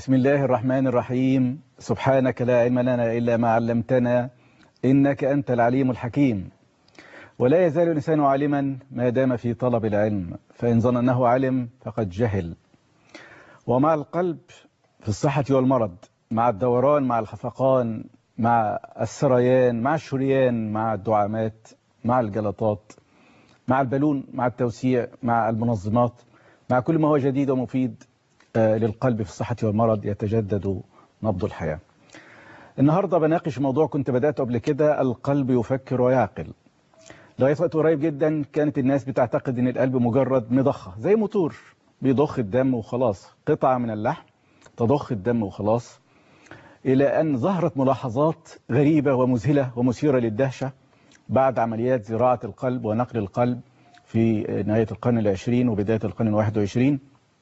بسم الله الرحمن الرحيم سبحانك لا علم لنا إلا ما علمتنا إنك أنت العليم الحكيم ولا يزال الإنسان عالما ما دام في طلب العلم فإن ظن أنه علم فقد جهل ومع القلب في الصحة والمرض مع الدوران مع الخفقان مع السريان مع الشريان مع الدعامات مع الجلطات مع البالون مع التوسيع مع المنظمات مع كل ما هو جديد ومفيد للقلب في الصحة والمرض يتجدد نبض الحياة النهاردة بناقش موضوع كنت بدأت قبل كده القلب يفكر ويعقل لغاية وقت قريب جدا كانت الناس بتعتقد ان القلب مجرد مضخة زي موتور بيضخ الدم وخلاص قطعة من اللحم تضخ الدم وخلاص إلى أن ظهرت ملاحظات غريبة ومذهلة ومثيرة للدهشة بعد عمليات زراعة القلب ونقل القلب في نهاية القرن العشرين وبداية القرن الواحد وعشرين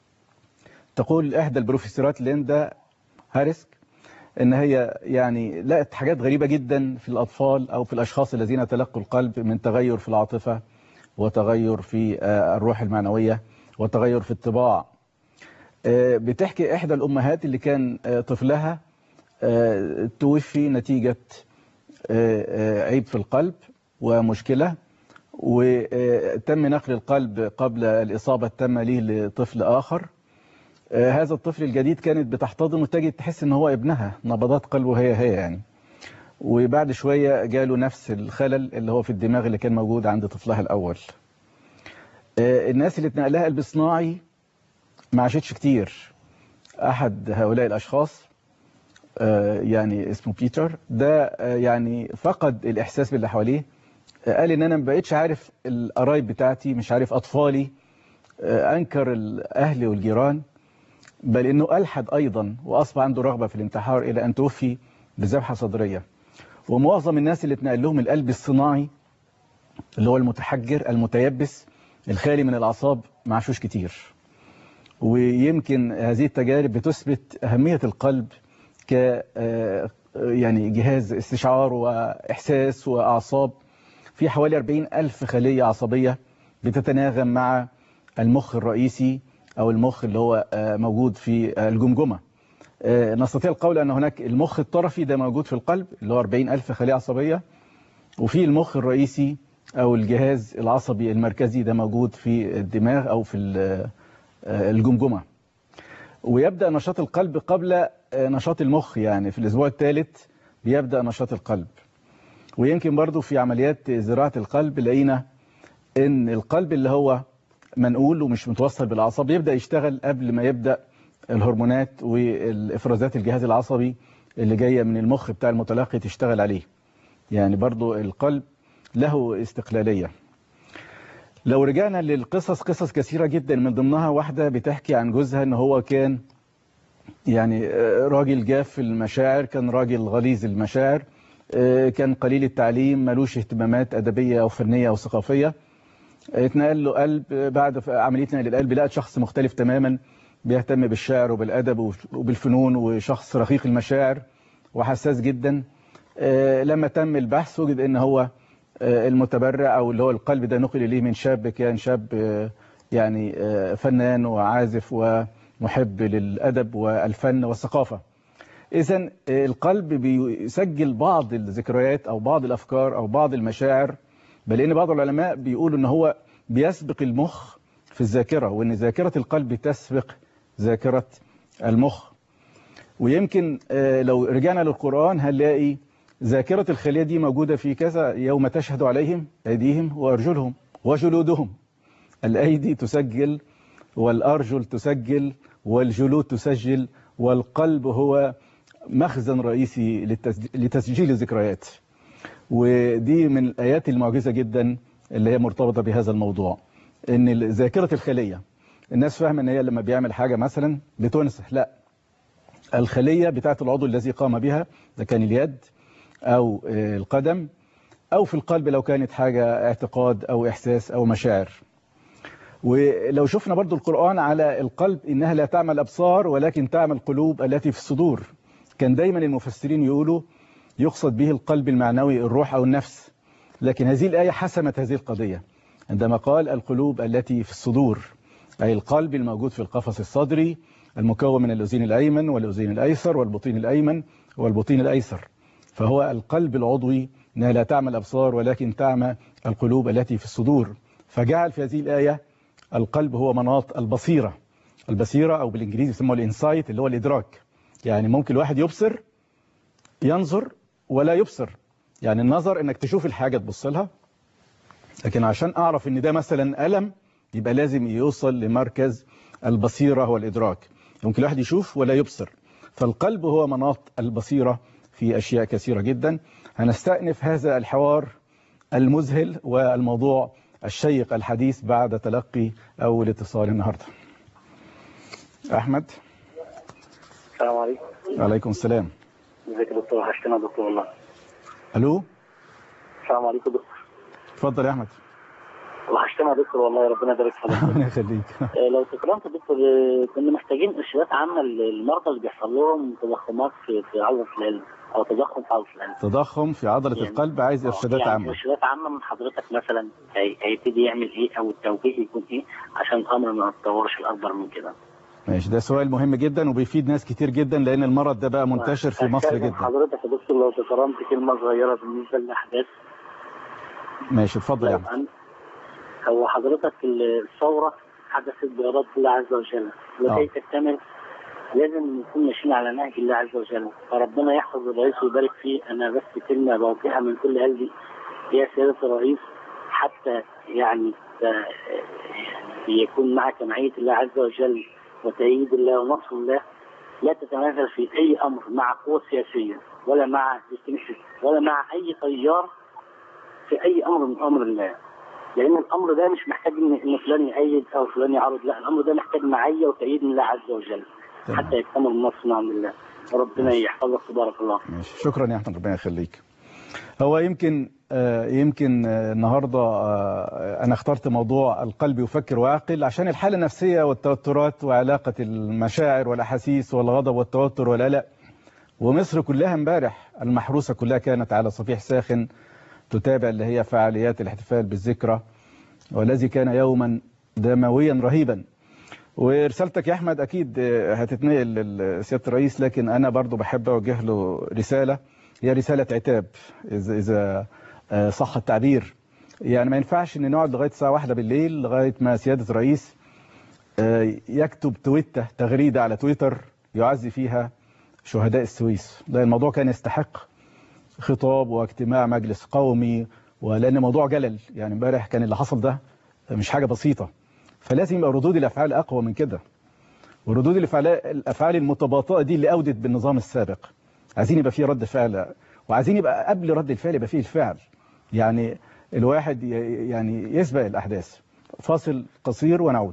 تقول إحدى البروفيسورات ليندا هاريسك ان هي يعني لقت حاجات غريبة جدا في الأطفال أو في الأشخاص الذين تلقوا القلب من تغير في العاطفة وتغير في الروح المعنوية وتغير في الطباع بتحكي إحدى الأمهات اللي كان طفلها توفي نتيجة عيب في القلب ومشكلة وتم نقل القلب قبل الإصابة التامة ليه لطفل آخر هذا الطفل الجديد كانت بتحتضن وتجد تحس ان هو ابنها نبضات قلبه هي هي يعني وبعد شوية جاله نفس الخلل اللي هو في الدماغ اللي كان موجود عند طفلها الأول الناس اللي اتنقلها قلب صناعي ما عاشتش كتير أحد هؤلاء الأشخاص يعني اسمه بيتر ده يعني فقد الإحساس باللي حواليه قال ان انا ما بقتش عارف القرايب بتاعتي مش عارف اطفالي انكر الاهل والجيران بل انه الحد ايضا واصبح عنده رغبه في الانتحار الى ان توفي بذبحه صدريه ومعظم الناس اللي اتنقل لهم القلب الصناعي اللي هو المتحجر المتيبس الخالي من الاعصاب ما عاشوش كتير ويمكن هذه التجارب بتثبت اهميه القلب ك يعني جهاز استشعار واحساس واعصاب في حوالي 40 ألف خلية عصبية بتتناغم مع المخ الرئيسي أو المخ اللي هو موجود في الجمجمة نستطيع القول أن هناك المخ الطرفي ده موجود في القلب اللي هو 40 ألف خلية عصبية وفي المخ الرئيسي أو الجهاز العصبي المركزي ده موجود في الدماغ أو في الجمجمة ويبدأ نشاط القلب قبل نشاط المخ يعني في الأسبوع الثالث بيبدأ نشاط القلب ويمكن برضو في عمليات زراعة القلب لقينا ان القلب اللي هو منقول ومش متوصل بالأعصاب يبدأ يشتغل قبل ما يبدأ الهرمونات والإفرازات الجهاز العصبي اللي جاية من المخ بتاع المتلقي تشتغل عليه يعني برضو القلب له استقلالية لو رجعنا للقصص قصص كثيرة جدا من ضمنها واحدة بتحكي عن جوزها ان هو كان يعني راجل جاف المشاعر كان راجل غليظ المشاعر كان قليل التعليم ملوش اهتمامات أدبية أو فنية أو ثقافية اتنقل له قلب بعد عملية نقل القلب لقى شخص مختلف تماما بيهتم بالشعر وبالأدب وبالفنون وشخص رقيق المشاعر وحساس جدا لما تم البحث وجد ان هو المتبرع او اللي هو القلب ده نقل اليه من شاب كان شاب يعني فنان وعازف ومحب للأدب والفن والثقافة إذا القلب بيسجل بعض الذكريات أو بعض الأفكار أو بعض المشاعر بل إن بعض العلماء بيقولوا إن هو بيسبق المخ في الذاكرة وإن ذاكرة القلب تسبق ذاكرة المخ ويمكن لو رجعنا للقرآن هنلاقي ذاكرة الخلية دي موجودة في كذا يوم تشهد عليهم أيديهم وأرجلهم وجلودهم الأيدي تسجل والأرجل تسجل والجلود تسجل والقلب هو مخزن رئيسي لتسجيل الذكريات ودي من الآيات المعجزة جدا اللي هي مرتبطة بهذا الموضوع ان ذاكرة الخلية الناس فاهمة ان هي لما بيعمل حاجة مثلا بتنسى لا الخلية بتاعت العضو الذي قام بها ده كان اليد او القدم او في القلب لو كانت حاجة اعتقاد او احساس او مشاعر ولو شفنا برضو القرآن على القلب إنها لا تعمل أبصار ولكن تعمل قلوب التي في الصدور كان دايما المفسرين يقولوا يقصد به القلب المعنوي الروح أو النفس لكن هذه الآية حسمت هذه القضية عندما قال القلوب التي في الصدور أي القلب الموجود في القفص الصدري المكون من الأذين الأيمن والأذين الأيسر والبطين الأيمن والبطين الأيسر فهو القلب العضوي انها لا تعمى الابصار ولكن تعمى القلوب التي في الصدور فجعل في هذه الايه القلب هو مناط البصيره البصيره او بالانجليزي يسموه الانسايت اللي هو الادراك يعني ممكن الواحد يبصر ينظر ولا يبصر يعني النظر انك تشوف الحاجه تبص لها لكن عشان اعرف ان ده مثلا الم يبقى لازم يوصل لمركز البصيره والادراك ممكن الواحد يشوف ولا يبصر فالقلب هو مناط البصيره في اشياء كثيره جدا هنستأنف هذا الحوار المذهل والموضوع الشيق الحديث بعد تلقي أول اتصال النهاردة أحمد السلام عليكم وعليكم السلام ازيك يا دكتور وحشتنا يا دكتور والله ألو السلام عليكم دكتور اتفضل يا أحمد وحشتنا يا دكتور والله ربنا يبارك فيك ربنا يخليك آه، لو تكرمت يا دكتور آه، كنا محتاجين ارشادات عامه للمرضى اللي بيحصل لهم تضخمات في في عضله القلب او تضخم في عضله القلب تضخم في عضلة يعني- القلب عايز إرشادات يعني عامة ارشادات عامه من حضرتك مثلا هي- هيبتدي يعمل ايه او التوجيه يكون ايه عشان الامر ما يتطورش الاكبر من كده ماشي ده سؤال مهم جدا وبيفيد ناس كتير جدا لأن المرض ده بقى منتشر في مصر أستاذن جدا حضرتك يا دكتور لو تكرمت كلمه صغيره بالنسبه للاحداث ماشي اتفضل يا أحمد طبعا هو حضرتك الثورة حدثت بإرادة الله عز وجل ولكي تكتمل لازم نكون ماشيين على نهج الله عز وجل فربنا يحفظ الرئيس ويبارك فيه أنا بس كلمة بوجهها من كل قلبي هي سيادة الرئيس حتى يعني ت- يعني يكون معك معية الله عز وجل وتأييد الله ونصر الله لا تتنازل في أي أمر مع قوة سياسية ولا مع الاستنشاق ولا مع أي تيار في اي امر من امر الله لان الامر ده مش محتاج ان ان فلان يأيد او فلان يعرض لا الامر ده محتاج معيه وتأييد من الله عز وجل تمام. حتى يكتمل النصر نعم بالله وربنا يحفظك تبارك الله ماشي شكرا يا احمد ربنا يخليك هو يمكن آه، يمكن آه، النهارده آه، انا اخترت موضوع القلب يفكر ويعقل عشان الحاله النفسيه والتوترات وعلاقه المشاعر والاحاسيس والغضب والتوتر والقلق ومصر كلها امبارح المحروسه كلها كانت على صفيح ساخن تتابع اللي هي فعاليات الاحتفال بالذكرى والذي كان يوما دمويا رهيبا ورسالتك يا احمد اكيد آه، هتتنقل لسياده الرئيس لكن انا برضو بحب اوجه له رساله هي رساله عتاب اذا اذا آه، صح التعبير يعني ما ينفعش ان نقعد لغايه الساعه واحدة بالليل لغايه ما سياده الرئيس آه، يكتب تويته تغريده على تويتر يعزي فيها شهداء السويس ده الموضوع كان يستحق خطاب واجتماع مجلس قومي ولان موضوع جلل يعني امبارح كان اللي حصل ده مش حاجه بسيطه فلازم يبقى ردود الافعال اقوى من كده وردود الافعال الافعال المتباطئه دي اللي اودت بالنظام السابق عايزين يبقى فيه رد فعل وعايزين يبقى قبل رد الفعل يبقى فيه الفعل يعني الواحد ي- يعني يسبق الاحداث فاصل قصير ونعود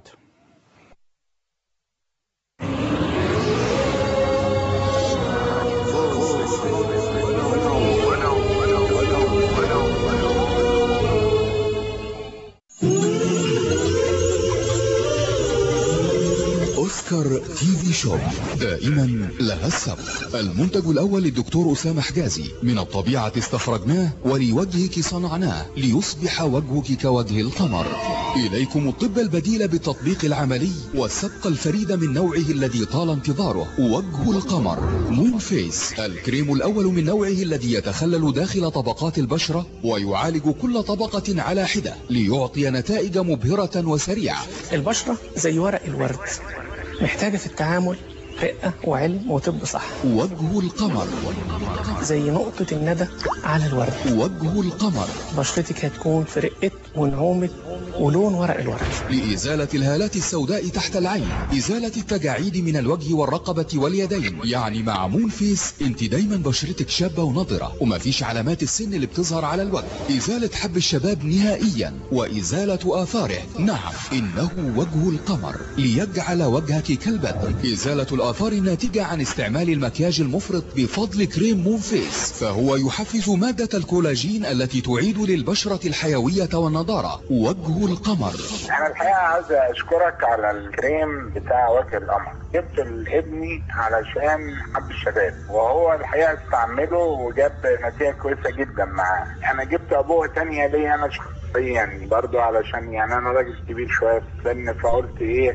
أوسكار تي في شوب دائما لها السبق المنتج الأول للدكتور أسامة حجازي من الطبيعة استخرجناه ولوجهك صنعناه ليصبح وجهك كوجه القمر إليكم الطب البديل بالتطبيق العملي والسبق الفريد من نوعه الذي طال انتظاره وجه القمر مون فيس الكريم الأول من نوعه الذي يتخلل داخل طبقات البشرة ويعالج كل طبقة على حدة ليعطي نتائج مبهرة وسريعة البشرة زي ورق الورد محتاجة في التعامل رقة وعلم وطب صح وجه القمر زي نقطة الندى على الورد وجه القمر بشرتك هتكون في رقة ونعومة ولون ورق الورد لإزالة الهالات السوداء تحت العين إزالة التجاعيد من الوجه والرقبة واليدين يعني مع مون فيس انت دايما بشرتك شابة ونضرة ومفيش علامات السن اللي بتظهر على الوجه إزالة حب الشباب نهائيا وإزالة آثاره نعم إنه وجه القمر ليجعل وجهك كالبدر إزالة الآثار الناتجة عن استعمال المكياج المفرط بفضل كريم مون فيس فهو يحفز مادة الكولاجين التي تعيد للبشرة الحيوية والنضارة وجه القمر انا الحقيقه عايز اشكرك على الكريم بتاع وجه القمر جبت لابني علشان حب الشباب وهو الحقيقه استعمله وجاب نتيجه كويسه جدا معاه انا جبت ابوه تانية ليا انا شخصيا برضو علشان يعني انا راجل كبير شويه في السن فقلت ايه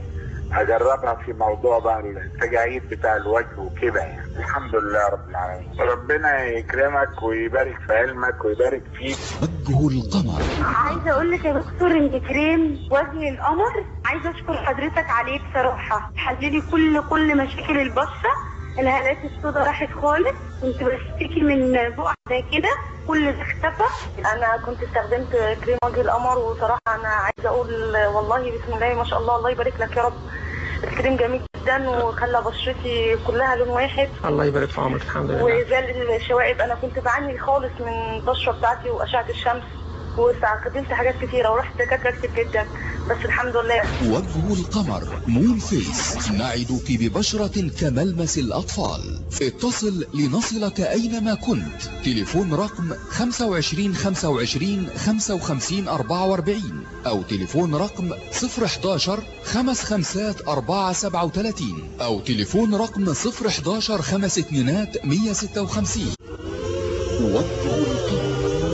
اجربها في موضوع بقى التجاعيد بتاع الوجه وكده يعني الحمد لله رب العالمين ربنا يكرمك ويبارك في علمك ويبارك فيك وجه القمر عايزه اقول لك يا دكتور انت كريم وجه القمر عايزه اشكر حضرتك عليه بصراحه حللي كل كل مشاكل البشره الهالات السوداء راحت خالص كنت بشتكي من بقع زي كده كل ده اختفى انا كنت استخدمت كريم وجه القمر وصراحه انا عايزه اقول والله بسم الله ما شاء الله الله يبارك لك يا رب الكريم جميل جدا وخلى بشرتي كلها لون واحد الله يبارك في عمرك الحمد لله وزال الشوائب انا كنت بعاني خالص من البشره بتاعتي واشعه الشمس واستخدمت حاجات كتيره ورحت دكاتره كتير جدا بس الحمد لله وجه القمر مون فيس نعدك ببشرة كملمس الأطفال اتصل لنصلك أينما كنت تليفون رقم 25 25 55 44 أو تليفون رقم 011 خمس خمسات 4 37 أو تليفون رقم 011 خمس اتنينات 156 وجه القمر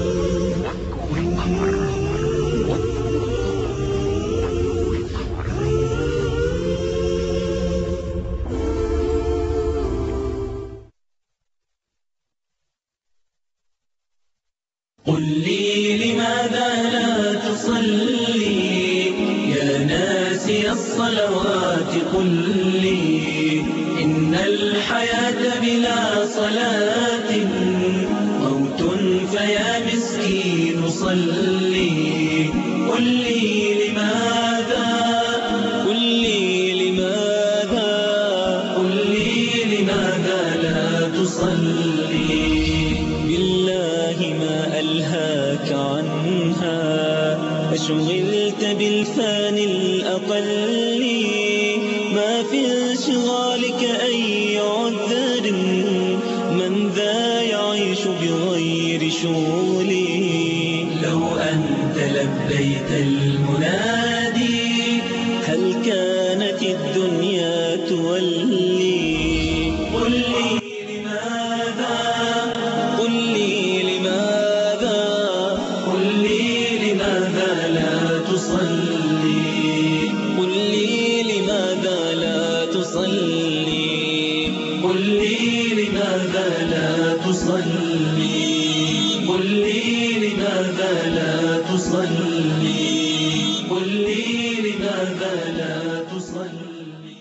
قل لي لماذا لا تصلي يا ناسي الصلوات قل لي إن الحياة بلا صلاة موت فيا مسكين صلي قل لي لماذا قل لي لماذا قل لي لماذا لا تصلي بالله ما ألهاك عنها أشغلت بالفان الأقل ما في انشغالك أي عذر من ذا يعيش بغير شغلي لو أنت لبيت المنادي هل كانت الدنيا تولي قل لي لماذا قل لي لماذا قل لي لماذا لا تصلي قل لي لماذا لا تصلي قل لي لماذا لا تصلي قل لي لماذا لا تصلي قل لي لماذا لا تصلي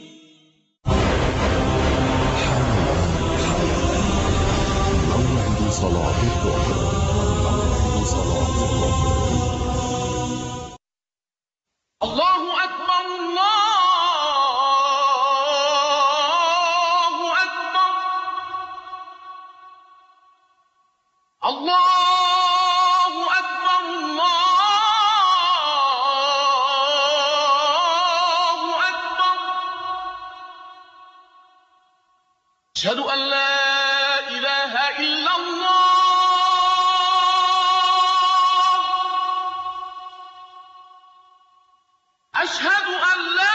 موعد صلاة الظهر موعد صلاة الظهر الله أكبر الله أكبر الله أكبر الله أكبر أشهد أن لا إله إلا الله أشهد أن لا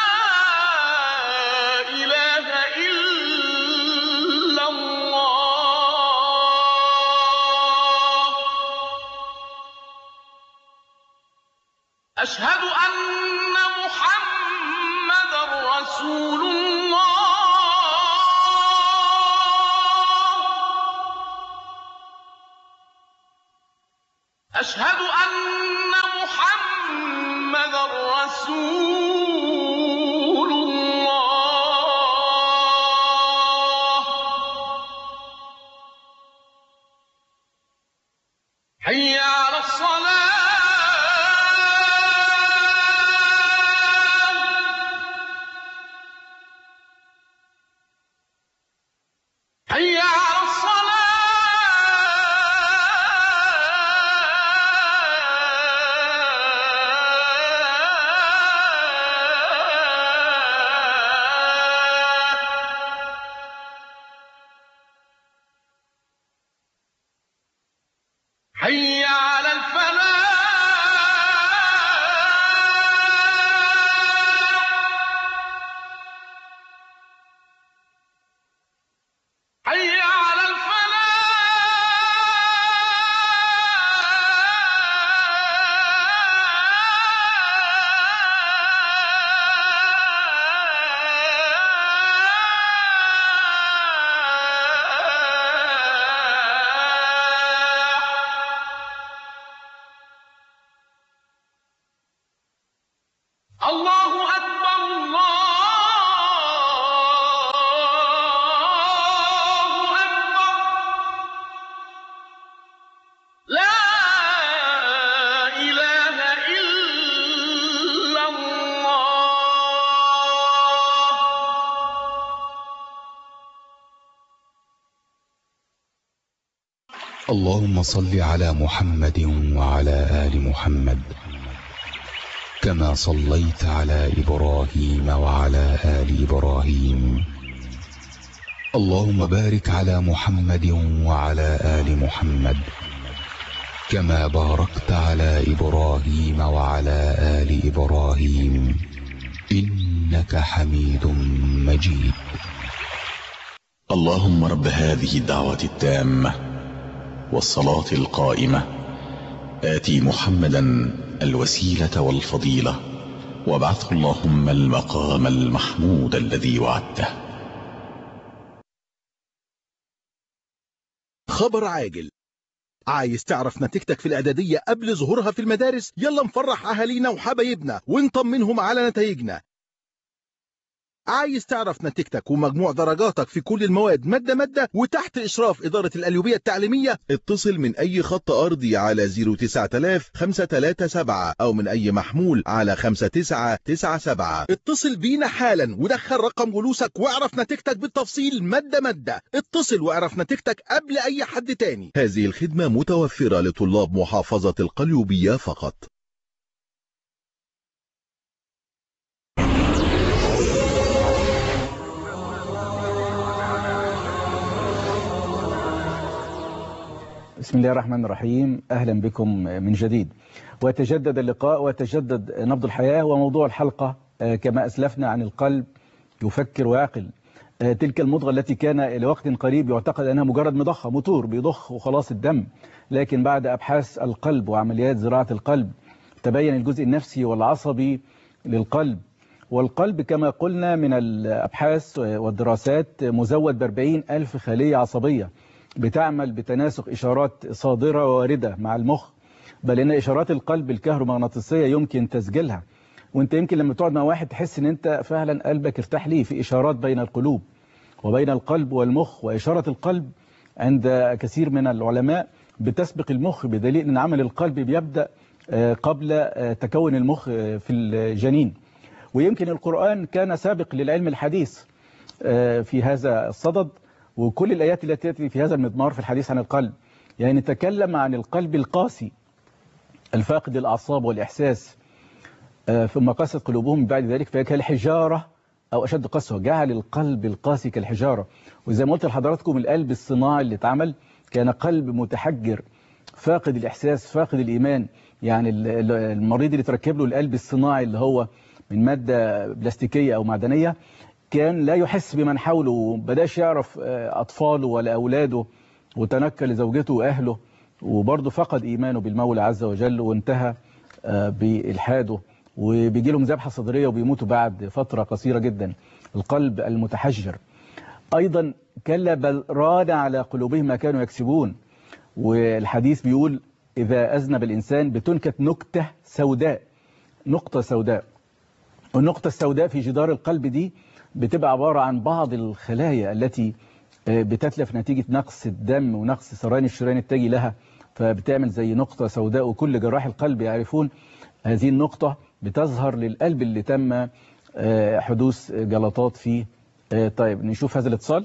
إله إلا الله أشهد أن محمدا رسول الله أشهد أن محمدا رسول الله أكبر الله أكبر لا إله إلا الله اللهم صل على محمد وعلى آل محمد كما صليت على إبراهيم وعلى آل إبراهيم اللهم بارك على محمد وعلى آل محمد كما باركت على إبراهيم وعلى آل إبراهيم إنك حميد مجيد اللهم رب هذه الدعوة التامة والصلاة القائمة آتي محمدا الوسيلة والفضيلة وابعثه اللهم المقام المحمود الذي وعدته خبر عاجل عايز تعرف نتيجتك في الإعدادية قبل ظهورها في المدارس يلا نفرح أهالينا وحبايبنا ونطمنهم على نتائجنا عايز تعرف نتيجتك ومجموع درجاتك في كل المواد مادة مادة وتحت إشراف إدارة الأليوبية التعليمية اتصل من أي خط أرضي على 09000 537 أو من أي محمول على 5997 اتصل بينا حالا ودخل رقم جلوسك واعرف نتيجتك بالتفصيل مادة مادة اتصل واعرف نتيجتك قبل أي حد تاني هذه الخدمة متوفرة لطلاب محافظة القليوبية فقط بسم الله الرحمن الرحيم أهلا بكم من جديد وتجدد اللقاء وتجدد نبض الحياة وموضوع الحلقة آه، كما أسلفنا عن القلب يفكر ويعقل آه، تلك المضغة التي كان لوقت قريب يعتقد أنها مجرد مضخة موتور بيضخ وخلاص الدم لكن بعد أبحاث القلب وعمليات زراعة القلب تبين الجزء النفسي والعصبي للقلب والقلب كما قلنا من الأبحاث والدراسات مزود بأربعين ألف خلية عصبية بتعمل بتناسق إشارات صادرة واردة مع المخ بل إن إشارات القلب الكهرومغناطيسية يمكن تسجيلها وانت يمكن لما تقعد مع واحد تحس ان انت فعلا قلبك ارتاح ليه في إشارات بين القلوب وبين القلب والمخ وإشارة القلب عند كثير من العلماء بتسبق المخ بدليل ان عمل القلب بيبدأ آه، قبل آه، تكون المخ آه، في الجنين ويمكن القرآن كان سابق للعلم الحديث آه، في هذا الصدد وكل الآيات التي تأتي في هذا المضمار في الحديث عن القلب يعني نتكلم عن القلب القاسي الفاقد الأعصاب والإحساس آه، ثم قست قلوبهم من بعد ذلك فهي كالحجارة أو أشد قسوة جعل القلب القاسي كالحجارة وزي ما قلت لحضراتكم القلب الصناعي اللي اتعمل كان قلب متحجر فاقد الإحساس فاقد الإيمان يعني ال- ال- المريض اللي تركب له القلب الصناعي اللي هو من مادة بلاستيكية أو معدنية كان لا يحس بمن حوله بداش يعرف آه، أطفاله ولا أولاده وتنكل لزوجته وأهله وبرضه فقد إيمانه بالمولى عز وجل وانتهى آه، بإلحاده وبيجي لهم ذبحة صدرية وبيموتوا بعد فترة قصيرة جدا القلب المتحجر أيضا كلا بل ران على قلوبهم ما كانوا يكسبون والحديث بيقول إذا أذنب الإنسان بتنكت نكتة سوداء نقطة سوداء والنقطة السوداء في جدار القلب دي بتبقى عبارة عن بعض الخلايا التي آه، بتتلف نتيجة نقص الدم ونقص سرطان الشريان التاجي لها فبتعمل زي نقطة سوداء وكل جراح القلب يعرفون هذه النقطة بتظهر للقلب اللي تم آه، حدوث جلطات فيه آه، طيب نشوف هذا الاتصال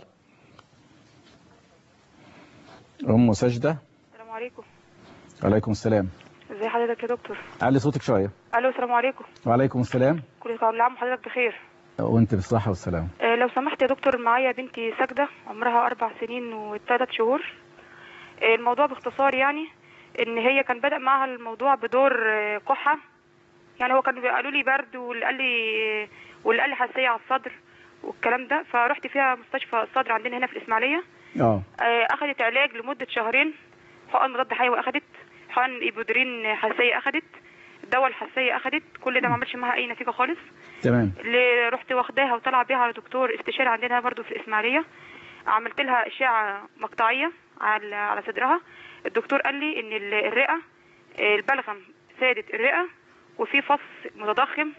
أم سجدة السلام عليكم عليكم السلام ازي حضرتك يا دكتور علي صوتك شوية الو السلام عليكم وعليكم السلام كل سنه وعام حضرتك بخير وانت بالصحة والسلام آه لو سمحت يا دكتور معايا بنتي ساجده عمرها اربع سنين وثلاث شهور آه الموضوع باختصار يعني ان هي كان بدأ معاها الموضوع بدور آه كحه يعني هو كانوا قالوا لي برد واللي قال لي واللي قال لي حساسيه على الصدر والكلام ده فرحت فيها مستشفى الصدر عندنا هنا في الاسماعيليه اه آه، اخذت علاج لمده شهرين حقن مضاد حيوي اخذت حقن ايبودرين حساسيه اخذت دواء الحساسيه اخذت كل ده ما عملش معاها اي نتيجه خالص تمام اللي رحت واخداها وطالعه بيها على دكتور استشاري عندنا برضو في الاسماعيليه عملت لها اشعه مقطعيه على على صدرها الدكتور قال لي ان ال- الرئه آه، البلغم سادت الرئه وفي فص متضخم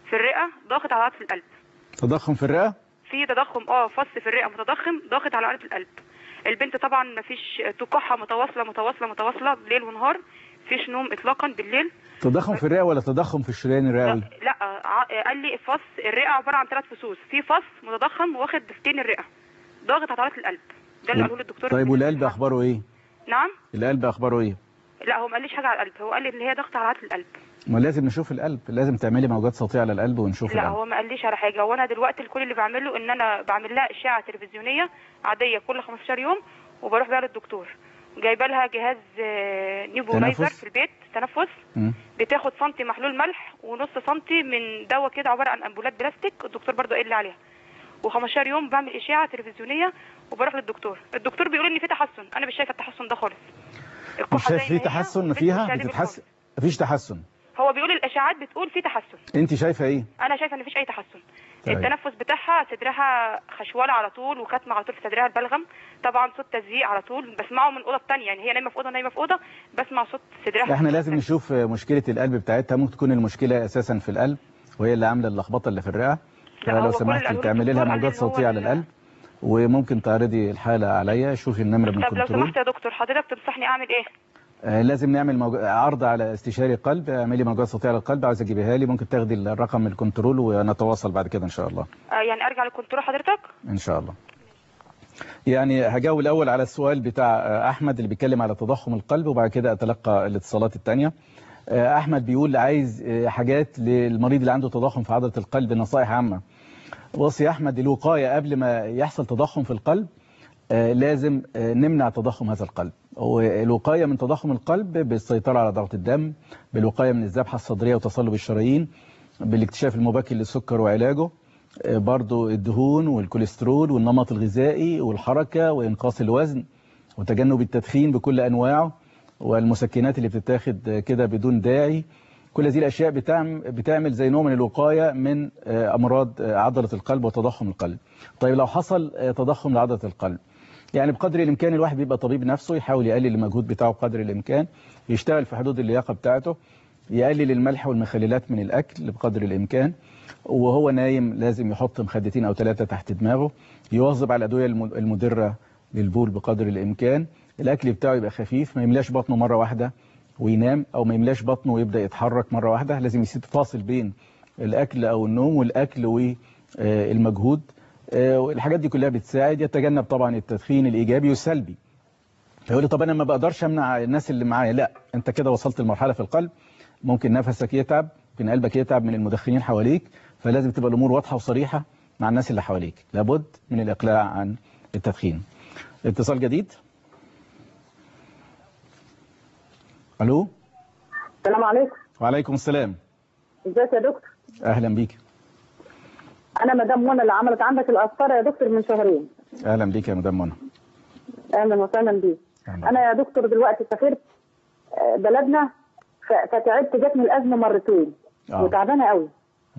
في الرئه ضاغط على عضله القلب تضخم في الرئه في تضخم اه فص في الرئه متضخم ضاغط على عضله القلب البنت طبعا مفيش تكحه متواصله متواصله متواصله ليل ونهار مفيش نوم اطلاقا بالليل تضخم في الرئه ولا تضخم في الشريان الرئوي لا ع- قال لي فص الرئه عباره عن ثلاث فصوص في فص متضخم واخد ضفتين الرئه ضاغط على عضله القلب ده اللي قاله لي الدكتور طيب والقلب اخباره ايه نعم القلب اخباره ايه لا هو ما قاليش حاجه على القلب هو قال لي ان هي ضغط على عضله القلب ما لازم نشوف القلب لازم تعملي موجات صوتيه على القلب ونشوف لا القلب هو ما قاليش على حاجه وانا دلوقتي كل اللي بعمله ان انا بعمل لها اشعه تلفزيونيه عاديه كل 15 يوم وبروح بيها للدكتور جايبه لها جهاز آه، نيبولايزر تنفس؟ في البيت تنفس مم. بتاخد سنتي محلول ملح ونص سنتي من دواء كده عباره عن امبولات بلاستيك الدكتور برضو قال لي عليها و15 يوم بعمل اشعه تلفزيونيه وبروح للدكتور الدكتور بيقول ان في تحسن انا مش شايفه التحسن ده خالص مش الكحة شايف زي في ما هي تحسن والبنت فيها مش قادرة بتتحسن مفيش تحسن هو بيقول الاشاعات بتقول في تحسن انت شايفه ايه انا شايفه ان مفيش اي تحسن طيب. التنفس بتاعها صدرها خشوله على طول وكاتمه على طول في صدرها البلغم طبعا صوت تزييق على طول بسمعه من اوضه تانية يعني هي نايمه في اوضه نايمه في اوضه بسمع صوت صدرها احنا لازم نشوف مشكله القلب بتاعتها ممكن تكون المشكله اساسا في القلب وهي اللي عامله اللخبطه اللي في الرئه لا، هو فلو كل اللي سمحتي قاله تعملي لها الدكتور قال موجات إن هو صوتيه على ال- القلب وممكن تعرضي الحاله عليا شوفي النمره من طب لو الكنترول سمحت يا دكتور حضرتك تنصحني اعمل ايه آه، لازم نعمل موج... عرض على استشاري قلب اعملي موجات صوتيه على القلب عاوز اجيبها لي ممكن تاخدي الرقم من الكنترول ونتواصل بعد كده ان شاء الله آه يعني ارجع للكنترول حضرتك ان شاء الله يعني هجاوب الاول على السؤال بتاع آه، احمد اللي بيتكلم على تضخم القلب وبعد كده اتلقى الاتصالات الثانيه احمد بيقول عايز آه، حاجات للمريض اللي عنده تضخم في عضله القلب نصائح عامه بص يا احمد الوقايه قبل ما يحصل تضخم في القلب آه، لازم آه، نمنع تضخم هذا القلب والوقاية من تضخم القلب بالسيطرة على ضغط الدم بالوقاية من الذبحة الصدرية وتصلب الشرايين بالاكتشاف المبكر للسكر وعلاجه آه، برضو الدهون والكوليسترول والنمط الغذائي والحركة وإنقاص الوزن وتجنب التدخين بكل أنواعه والمسكنات اللي بتتاخد آه، كده بدون داعي كل هذه الأشياء بتعمل, بتعمل زي نوع من الوقاية من آه، أمراض آه، عضلة القلب وتضخم القلب طيب لو حصل آه، تضخم لعضلة القلب يعني بقدر الإمكان الواحد بيبقى طبيب نفسه يحاول يقلل المجهود بتاعه بقدر الإمكان يشتغل في حدود اللياقة بتاعته يقلل الملح والمخللات من الأكل بقدر الإمكان وهو نايم لازم يحط مخدتين أو ثلاثة تحت دماغه يواظب على الأدوية الم- المدرة للبول بقدر الإمكان الأكل بتاعه يبقى خفيف ما يملاش بطنه مرة واحدة وينام أو ما يملاش بطنه ويبدأ يتحرك مرة واحدة لازم يسيب فاصل بين الأكل أو النوم والأكل والمجهود آه، الحاجات دي كلها بتساعد يتجنب طبعا التدخين الإيجابي والسلبي يقول لي طب انا ما بقدرش امنع الناس اللي معايا لا انت كده وصلت لمرحله في القلب ممكن نفسك يتعب ممكن قلبك يتعب من المدخنين حواليك فلازم تبقى الامور واضحه وصريحه مع الناس اللي حواليك لابد من الاقلاع عن التدخين اتصال جديد الو السلام عليكم وعليكم السلام ازيك يا دكتور اهلا بيك انا مدام منى اللي عملت عندك القسطره يا دكتور من شهرين اهلا بيك يا مدام منى اهلا وسهلا بيك انا يا دكتور دلوقتي سافرت آه، بلدنا ف- فتعبت جاتني الازمه مرتين آه. وتعبانه قوي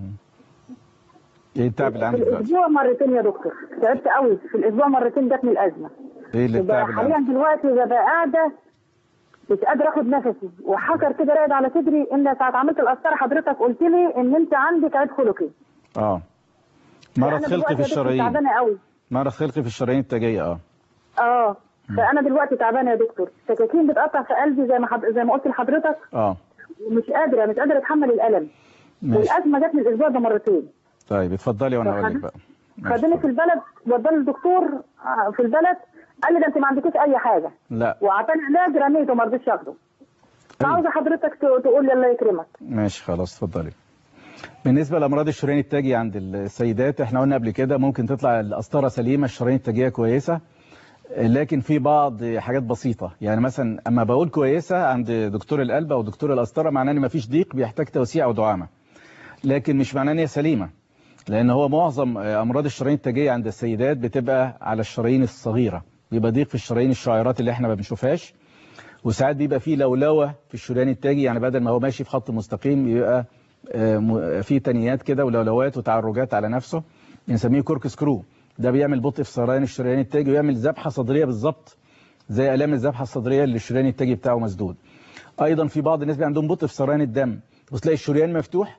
ايه التعب اللي في عندك دلوقتي الاسبوع مرتين يا دكتور تعبت قوي في الاسبوع مرتين جاتني الازمه ايه اللي يبقى التعب اللي حاليا عندك دلوقتي ببقى قاعده مش قادره اخد نفسي وحجر كده راقد على صدري ان ساعه عملت القسطره حضرتك قلت لي ان انت عندك عيب خلقي اه مرض أنا خلقي دلوقتي في يا دكتور الشرايين تعبانه قوي مرض خلقي في الشرايين التاجيه اه اه فانا دلوقتي تعبانه يا دكتور سكاكين بتقطع في قلبي زي ما حض... زي ما قلت لحضرتك اه ومش قادره مش قادره اتحمل الالم ماشي والازمه جت من الاسبوع ده مرتين طيب اتفضلي وانا اقول لك بقى خدني في البلد وداني الدكتور آه، في البلد قال لي ده انت ما عندكيش اي حاجه لا واعطاني علاج رميته ما رضيتش اخده فعاوزه حضرتك ت- تقول لي الله يكرمك ماشي خلاص اتفضلي بالنسبة لأمراض الشريان التاجي عند السيدات احنا قلنا قبل كده ممكن تطلع القسطرة سليمة الشرايين التاجية كويسة لكن في بعض حاجات بسيطة يعني مثلا أما بقول كويسة عند دكتور القلب أو دكتور القسطرة معناه إن مفيش ضيق بيحتاج توسيع أو دعامة لكن مش معناه إن هي سليمة لأن هو معظم أمراض الشرايين التاجية عند السيدات بتبقى على الشرايين الصغيرة بيبقى ضيق في الشرايين الشعيرات اللي احنا ما بنشوفهاش وساعات بيبقى فيه لولوة في الشريان التاجي يعني بدل ما هو ماشي في خط مستقيم يبقى آه، م- في تنيات كده ولولوات وتعرجات على نفسه بنسميه كورك سكرو ده بيعمل بطء في سريان الشريان التاجي ويعمل ذبحة صدرية بالظبط زي آلام الذبحة الصدرية اللي الشريان التاجي بتاعه مسدود أيضا في بعض الناس بيبقى عندهم بطء في سريان الدم وتلاقي الشريان مفتوح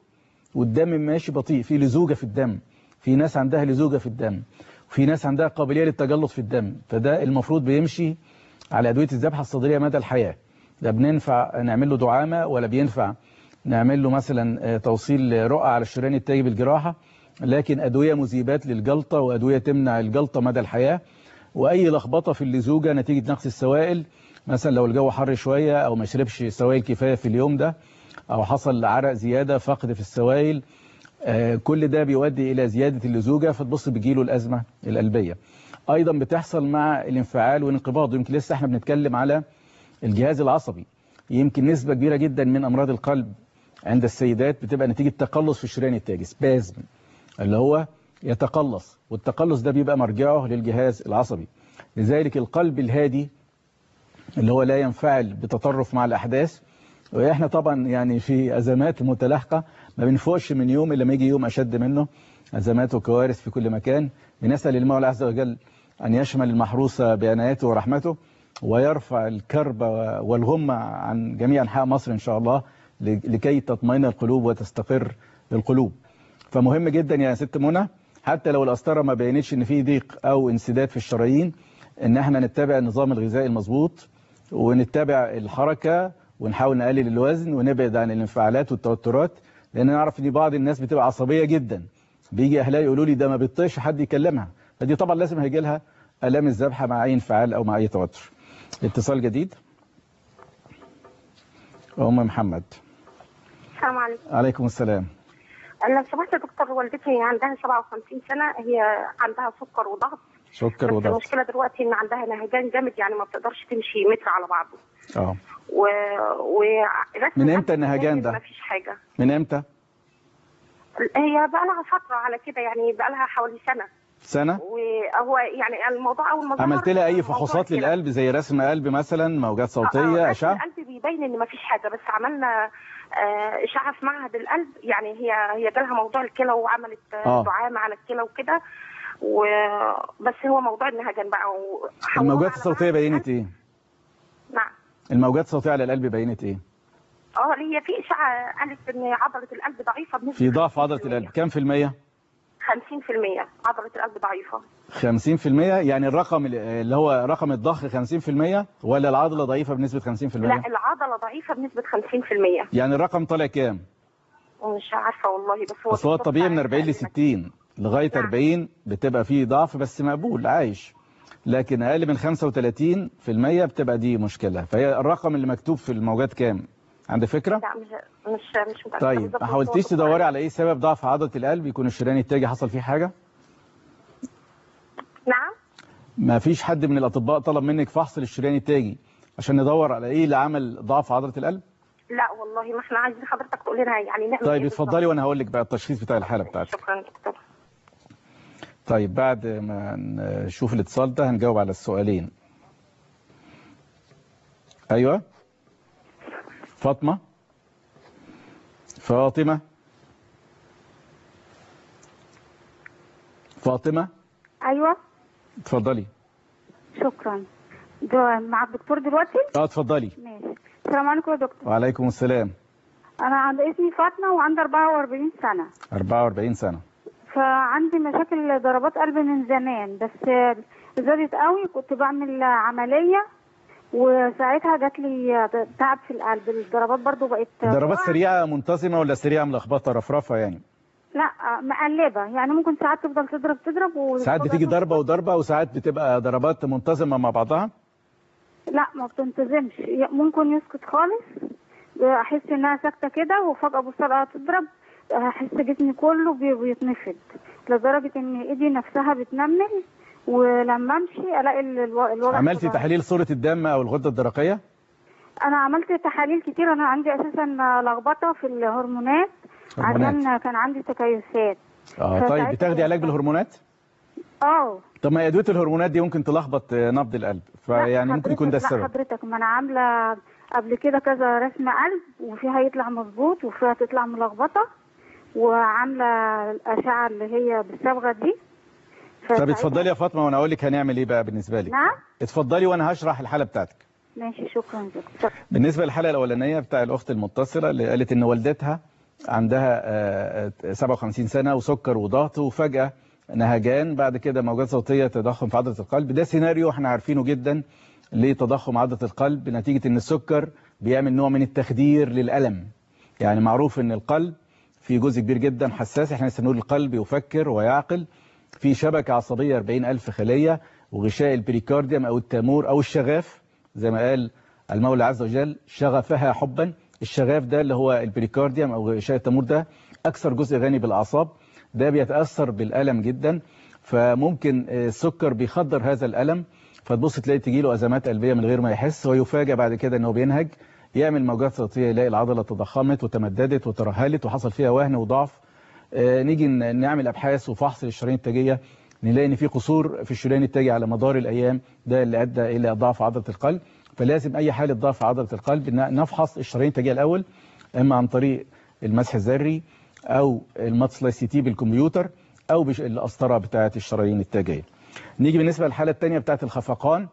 والدم ماشي بطيء في لزوجة في الدم في ناس عندها لزوجة في الدم وفي ناس عندها قابلية للتجلط في الدم فده المفروض بيمشي على أدوية الذبحة الصدرية مدى الحياة ده بننفع نعمل له دعامة ولا بينفع نعمل له مثلا آه، توصيل رقعة على الشريان التاجي بالجراحة لكن أدوية مذيبات للجلطة وأدوية تمنع الجلطة مدى الحياة وأي لخبطة في اللزوجة نتيجة نقص السوائل مثلا لو الجو حر شوية أو ما شربش سوائل كفاية في اليوم ده أو حصل عرق زيادة فقد في السوائل آه، كل ده بيؤدي إلى زيادة اللزوجة فتبص بيجيله الأزمة القلبية أيضا بتحصل مع الانفعال والانقباض يمكن لسه احنا بنتكلم على الجهاز العصبي يمكن نسبة كبيرة جدا من أمراض القلب عند السيدات بتبقى نتيجة تقلص في الشريان التاجي سبازم اللي هو يتقلص والتقلص ده بيبقى مرجعه للجهاز العصبي لذلك القلب الهادي اللي هو لا ينفعل بتطرف مع الأحداث وإحنا طبعا يعني في أزمات متلاحقة ما بنفوقش من يوم إلا ما يجي يوم أشد منه أزمات وكوارث في كل مكان بنسأل المولى عز وجل أن يشمل المحروس بعنايته ورحمته ويرفع الكرب والغمة عن جميع أنحاء مصر إن شاء الله لكي تطمئن القلوب وتستقر القلوب فمهم جدا يا ست منى حتى لو القسطره ما بينتش ان في ضيق او انسداد في الشرايين ان احنا نتبع النظام الغذائي المظبوط ونتبع الحركه ونحاول نقلل الوزن ونبعد عن الانفعالات والتوترات لان نعرف ان بعض الناس بتبقى عصبيه جدا بيجي اهلها يقولوا لي ده ما بيطيش حد يكلمها فدي طبعا لازم هيجي لها الام الذبحه مع اي انفعال او مع اي توتر اتصال جديد ام محمد السلام عليكم عليكم السلام لو سمحت يا دكتور والدتي عندها 57 سنة هي عندها سكر وضغط سكر بس وضغط المشكلة دلوقتي إن عندها نهجان جامد يعني ما بتقدرش تمشي متر على بعضه اه و... و... رسم من امتى القلب النهجان ده؟ ما فيش حاجة من امتى هي بقى لها فترة على كده يعني بقى لها حوالي سنة سنه وهو يعني الموضوع أول ما ظهر عملت لها اي الموضوع فحوصات كده. للقلب زي رسم قلب مثلا موجات آه، صوتيه رسم اشعه القلب بيبين ان ما فيش حاجه بس عملنا آه، اشعه في معهد القلب يعني هي هي جالها موضوع الكلى وعملت آه. آه. دعامه على الكلى وكده وبس هو موضوع النهجان بقى وحولوها الموجات على الصوتيه بينت ايه نعم الموجات الصوتيه على القلب بينت ايه اه هي في اشعه قالت ان عضله القلب ضعيفه بنسبه في ضعف عضله القلب كام في الميه 50% عضله القلب ضعيفه 50% يعني الرقم اللي هو رقم الضخ 50% ولا العضله ضعيفه بنسبه 50% لا العضله ضعيفه بنسبه 50% يعني الرقم طالع كام مش عارفه والله بس هو بس هو الدكتور الطبيعي من ساعد 40 ل 60 لغايه 40 بتبقى فيه ضعف بس مقبول عايش لكن اقل من 35% بتبقى دي مشكله فهي الرقم اللي مكتوب في الموجات كام عند فكره لا مش مش مش متأكدة طيب بالظبط، ما بس هو حاولتيش الدكتور تدوري على ايه سبب ضعف عضله القلب يكون الشريان التاجي حصل فيه حاجه نعم ما فيش حد من الاطباء طلب منك فحص للشريان التاجي عشان ندور على ايه اللي عمل ضعف عضله القلب لا والله ما احنا عايزين حضرتك تقول لنا يعني نعمل طيب إيه اتفضلي وانا هقول لك بقى التشخيص بتاع الحاله بتاعتك بالظبط. شكرا دكتور طيب بعد ما نشوف الاتصال ده هنجاوب على السؤالين ايوه فاطمه فاطمه فاطمه ايوه اتفضلي شكرا ده مع الدكتور دلوقتي اه اتفضلي ماشي السلام عليكم يا دكتور وعليكم السلام انا عند اسمي فاطمه وعندي 44 سنه 44 سنه فعندي مشاكل ضربات قلب من زمان بس زادت قوي كنت بعمل عمليه وساعتها جات لي تعب في القلب الضربات برضو بقت ضربات تقع. سريعه منتظمه ولا سريعه ملخبطه رفرفه يعني لا مقلبه يعني ممكن ساعات تفضل تضرب تضرب و... ساعات بتيجي ضربه وضربه وساعات بتبقى ضربات منتظمه مع بعضها لا ما بتنتظمش ممكن يسكت خالص احس انها ساكته كده وفجاه ابص الاقيها تضرب احس جسمي كله بي- بيتنفض لدرجه ان ايدي نفسها بتنمل ولما امشي الاقي ال- الو- الوجع عملتي في ظهري. تحاليل صوره الدم او الغده الدرقيه انا عملت تحاليل كتير انا عندي اساسا لخبطه في الهرمونات هرمونات. عشان كان عندي تكيسات اه طيب فساعتها بتاخدي علاج بالهرمونات اه طب ما ادويه الهرمونات دي ممكن تلخبط آه، نبض القلب فيعني ممكن يكون ده حضرتك- لا السبب حضرتك ما انا عامله قبل كده كذا رسم قلب وفيها يطلع مظبوط وفيها تطلع ملخبطه وعامله الاشعه اللي هي بالصبغه دي طب فساعتها- اتفضلي يا فاطمه وانا اقول لك هنعمل ايه بقى بالنسبه لك نعم اتفضلي وانا هشرح الحاله بتاعتك ماشي شكرا دكتور بالنسبه للحاله الاولانيه بتاع الاخت المتصله اللي قالت ان والدتها عندها آه، آه، 57 سنة وسكر وضغط وفجأة نهجان بعد كده موجات صوتية تضخم في عضلة القلب ده سيناريو احنا عارفينه جدا لتضخم عضلة القلب نتيجة ان السكر بيعمل نوع من التخدير للألم يعني معروف ان القلب في جزء كبير جدا حساس احنا لسه نقول القلب يفكر ويعقل في شبكة عصبية 40 ألف خلية وغشاء البريكارديوم أو التامور أو الشغاف زي ما قال المولى عز وجل شغفها حبا الشغاف ده اللي هو البريكارديوم أو غشاء التامور ده أكثر جزء غني بالأعصاب ده بيتأثر بالألم جدا فممكن السكر بيخدر هذا الألم فتبص تلاقي تجيله أزمات قلبية من غير ما يحس ويفاجأ بعد كده أنه بينهج يعمل موجات صوتية يلاقي العضلة تضخمت وتمددت وترهلت وحصل فيها وهن وضعف آه، نيجي ن- نعمل أبحاث وفحص للشرايين التاجية نلاقي ان في قصور في الشريان التاجي على مدار الأيام ده اللي أدى إلى ضعف عضلة القلب فلازم أي حالة ضعف عضلة القلب ن- نفحص الشرايين التاجية الأول إما عن طريق المسح الذري أو المطس سي تي بالكمبيوتر أو بالقسطرة بتاعة الشرايين التاجية نيجي بالنسبة للحالة الثانية بتاعة الخفقان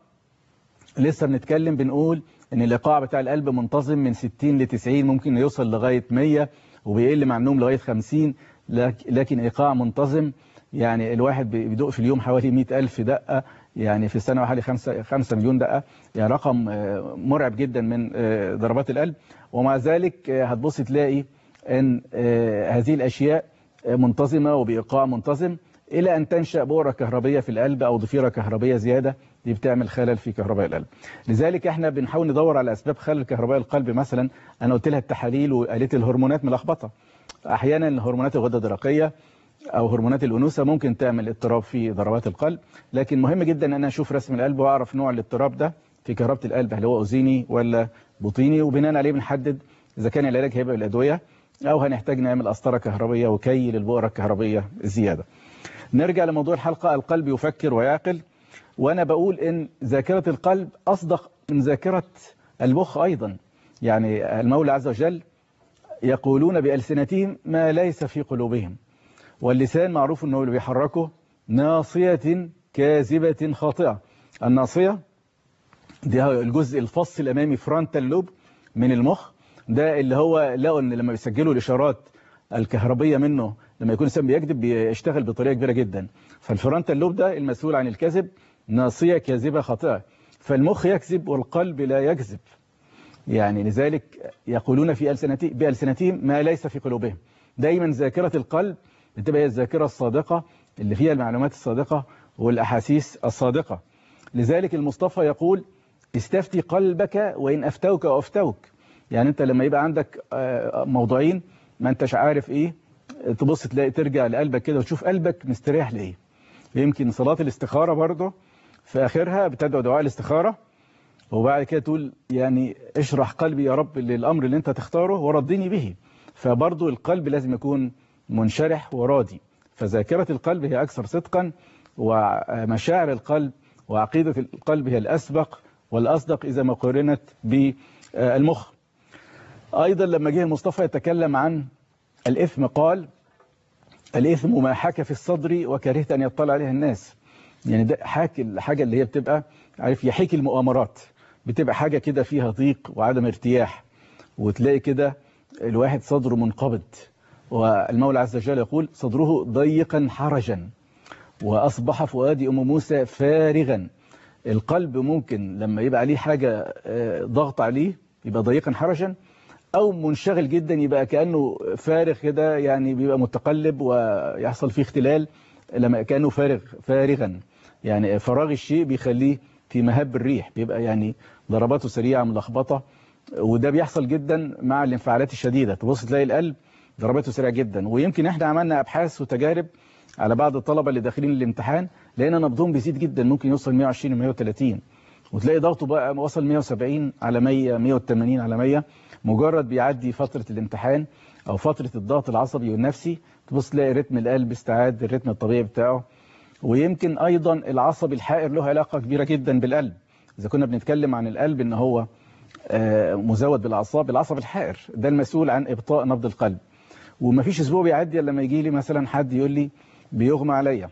لسه بنتكلم بنقول ان الايقاع بتاع القلب منتظم من 60 ل 90 ممكن يوصل لغايه 100 وبيقل مع النوم لغايه 50 لك- لكن ايقاع منتظم يعني الواحد بي- بيدق في اليوم حوالي 100000 دقه يعني في السنه حوالي 5 5 مليون دقه يعني رقم آه، مرعب جدا من آه، ضربات القلب ومع ذلك آه، هتبص تلاقي ان آه، هذه الاشياء آه، منتظمه وبايقاع منتظم الى ان تنشا بؤره كهربيه في القلب او ضفيره كهربيه زياده دي بتعمل خلل في كهرباء القلب لذلك احنا بنحاول ندور على اسباب خلل كهرباء القلب مثلا انا قلت لها التحاليل وقالت لي الهرمونات ملخبطه احيانا هرمونات الغده الدرقيه او هرمونات الانوثه ممكن تعمل اضطراب في ضربات القلب لكن مهم جدا ان انا اشوف رسم القلب واعرف نوع الاضطراب ده في كهرباء القلب هل هو اذيني ولا بطيني وبناء عليه بنحدد اذا كان العلاج هيبقى بالادويه او هنحتاج نعمل قسطره كهربيه وكي للبؤره الكهربيه الزياده نرجع لموضوع الحلقه القلب يفكر ويعقل وانا بقول ان ذاكره القلب اصدق من ذاكره المخ ايضا يعني المولى عز وجل يقولون بألسنتهم ما ليس في قلوبهم واللسان معروف انه اللي بيحركه ناصية كاذبة خاطئة الناصية دي هو الجزء الفص الأمامي فرونتال لوب من المخ ده اللي هو لقوا ان لما بيسجلوا الإشارات الكهربية منه لما يكون الإنسان بيكذب بيشتغل بطريقة كبيرة جدا فالفرونتال لوب ده المسؤول عن الكذب ناصية كاذبة خاطئة فالمخ يكذب والقلب لا يكذب يعني لذلك يقولون في ألسنتي بألسنتهم ما ليس في قلوبهم دايما ذاكرة القلب بتبقى هي الذاكرة الصادقة اللي فيها المعلومات الصادقة والأحاسيس الصادقة لذلك المصطفى يقول استفتي قلبك وإن أفتوك أو أفتوك يعني أنت لما يبقى عندك آه، موضوعين ما أنتش عارف إيه تبص تلاقي ترجع لقلبك كده وتشوف قلبك مستريح لإيه يمكن صلاة الاستخارة برضه في آخرها بتدعو دعاء الاستخارة وبعد كده تقول يعني اشرح قلبي يا رب للأمر اللي انت تختاره ورضيني به فبرضو القلب لازم يكون منشرح وراضي فذاكرة القلب هي أكثر صدقا ومشاعر القلب وعقيدة القلب هي الأسبق والأصدق إذا ما قرنت بالمخ أيضا لما جه المصطفى يتكلم عن الإثم قال الإثم ما حكى في الصدر وكرهت أن يطلع عليه الناس يعني ده حاكي الحاجة اللي هي بتبقى عارف يحيكي المؤامرات بتبقى حاجة كده فيها ضيق وعدم ارتياح وتلاقي كده الواحد صدره منقبض والمولى عز وجل يقول صدره ضيقا حرجا وأصبح فؤاد أم موسى فارغا القلب ممكن لما يبقى عليه حاجة آه، ضغط عليه يبقى ضيقا حرجا أو منشغل جدا يبقى كأنه فارغ كده يعني بيبقى متقلب ويحصل فيه اختلال لما كأنه فارغ فارغا يعني فراغ الشيء بيخليه في مهب الريح بيبقى يعني ضرباته سريعة ملخبطة وده بيحصل جدا مع الانفعالات الشديدة تبص تلاقي القلب ضرباته سريعة جدا ويمكن احنا عملنا أبحاث وتجارب على بعض الطلبة اللي داخلين الامتحان لقينا نبضهم بيزيد جدا ممكن يوصل 120 و 130 وتلاقي ضغطه بقى وصل 170 على 100 180 على 100 مجرد بيعدي فترة الامتحان أو فترة الضغط العصبي والنفسي تبص تلاقي رتم القلب استعاد الرتم الطبيعي بتاعه ويمكن أيضا العصب الحائر له علاقة كبيرة جدا بالقلب إذا كنا بنتكلم عن القلب إن هو آه، مزود بالأعصاب العصب الحائر ده المسؤول عن إبطاء نبض القلب ومفيش أسبوع بيعدي إلا لما يجي لي مثلا حد يقول لي بيغمى عليا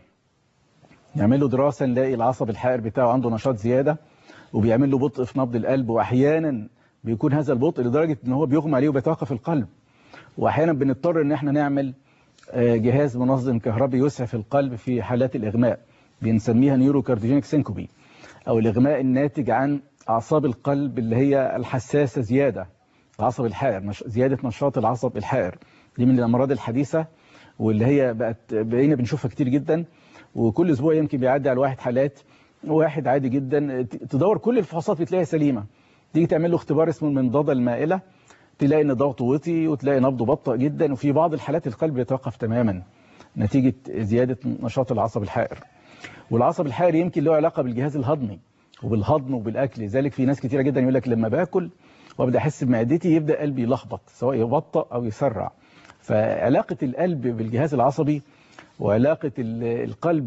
يعمل له دراسة نلاقي العصب الحائر بتاعه عنده نشاط زيادة وبيعمل له بطء في نبض القلب وأحيانا بيكون هذا البطء لدرجة إن هو بيغمى عليه وبيتوقف القلب واحيانا بنضطر ان احنا نعمل آه، جهاز منظم كهربي يسعف القلب في حالات الاغماء بنسميها نيورو كارديوجينيك سينكوبي او الاغماء الناتج عن اعصاب القلب اللي هي الحساسه زياده العصب الحائر نش... زياده نشاط العصب الحائر دي من الامراض الحديثه واللي هي بقت بقينا بنشوفها كتير جدا وكل اسبوع يمكن بيعدي على واحد حالات واحد عادي جدا ت- تدور كل الفحوصات بتلاقيها سليمه تيجي تعمل له اختبار اسمه المنضده المائله تلاقي ان ضغطه وطي وتلاقي نبضه بطأ جدا وفي بعض الحالات القلب يتوقف تماما نتيجه زياده نشاط العصب الحائر والعصب الحائر يمكن له علاقه بالجهاز الهضمي وبالهضم وبالاكل لذلك في ناس كتيره جدا يقول لك لما باكل وابدا احس بمعدتي يبدا قلبي يلخبط سواء يبطأ او يسرع فعلاقه القلب بالجهاز العصبي وعلاقه ال- القلب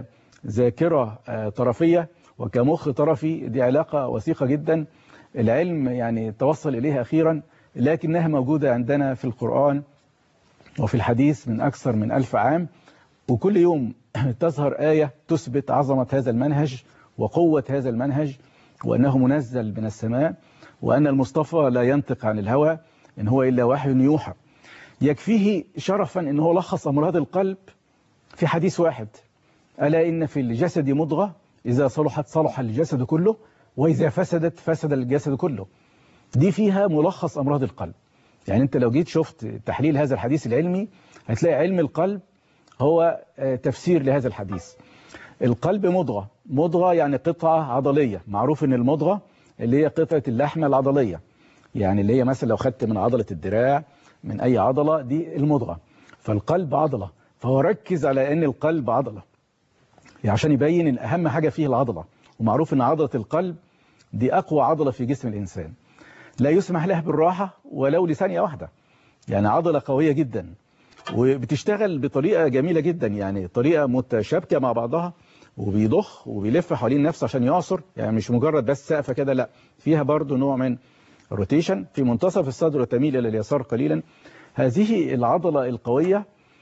كذاكره آه، طرفيه وكمخ طرفي دي علاقه وثيقه جدا العلم يعني توصل اليها اخيرا لكنها موجوده عندنا في القران وفي الحديث من اكثر من ألف عام وكل يوم تظهر آية تثبت عظمة هذا المنهج وقوة هذا المنهج وأنه منزل من السماء وأن المصطفى لا ينطق عن الهوى إن هو إلا وحي يوحى يكفيه شرفا إن هو لخص أمراض القلب في حديث واحد ألا إن في الجسد مضغة إذا صلحت صلح الجسد كله وإذا فسدت فسد الجسد كله دي فيها ملخص أمراض القلب يعني أنت لو جيت شفت تحليل هذا الحديث العلمي هتلاقي علم القلب هو آه، تفسير لهذا الحديث القلب مضغة مضغة يعني قطعة عضلية معروف ان المضغة اللي هي قطعة اللحمة العضلية يعني اللي هي مثلا لو خدت من عضلة الدراع من اي عضلة دي المضغة فالقلب عضلة فهو ركز على ان القلب عضلة يعني عشان يبين ان اهم حاجة فيه العضلة ومعروف ان عضلة القلب دي اقوى عضلة في جسم الانسان لا يسمح لها بالراحة ولو لثانية واحدة يعني عضلة قوية جدا وبتشتغل بطريقة جميلة جدا يعني طريقة متشابكة مع بعضها وبيضخ وبيلف حوالين نفسه عشان يعصر يعني مش مجرد بس سقفة كده لا فيها برضو نوع من روتيشن في منتصف الصدر وتميل إلى اليسار قليلا هذه العضلة القوية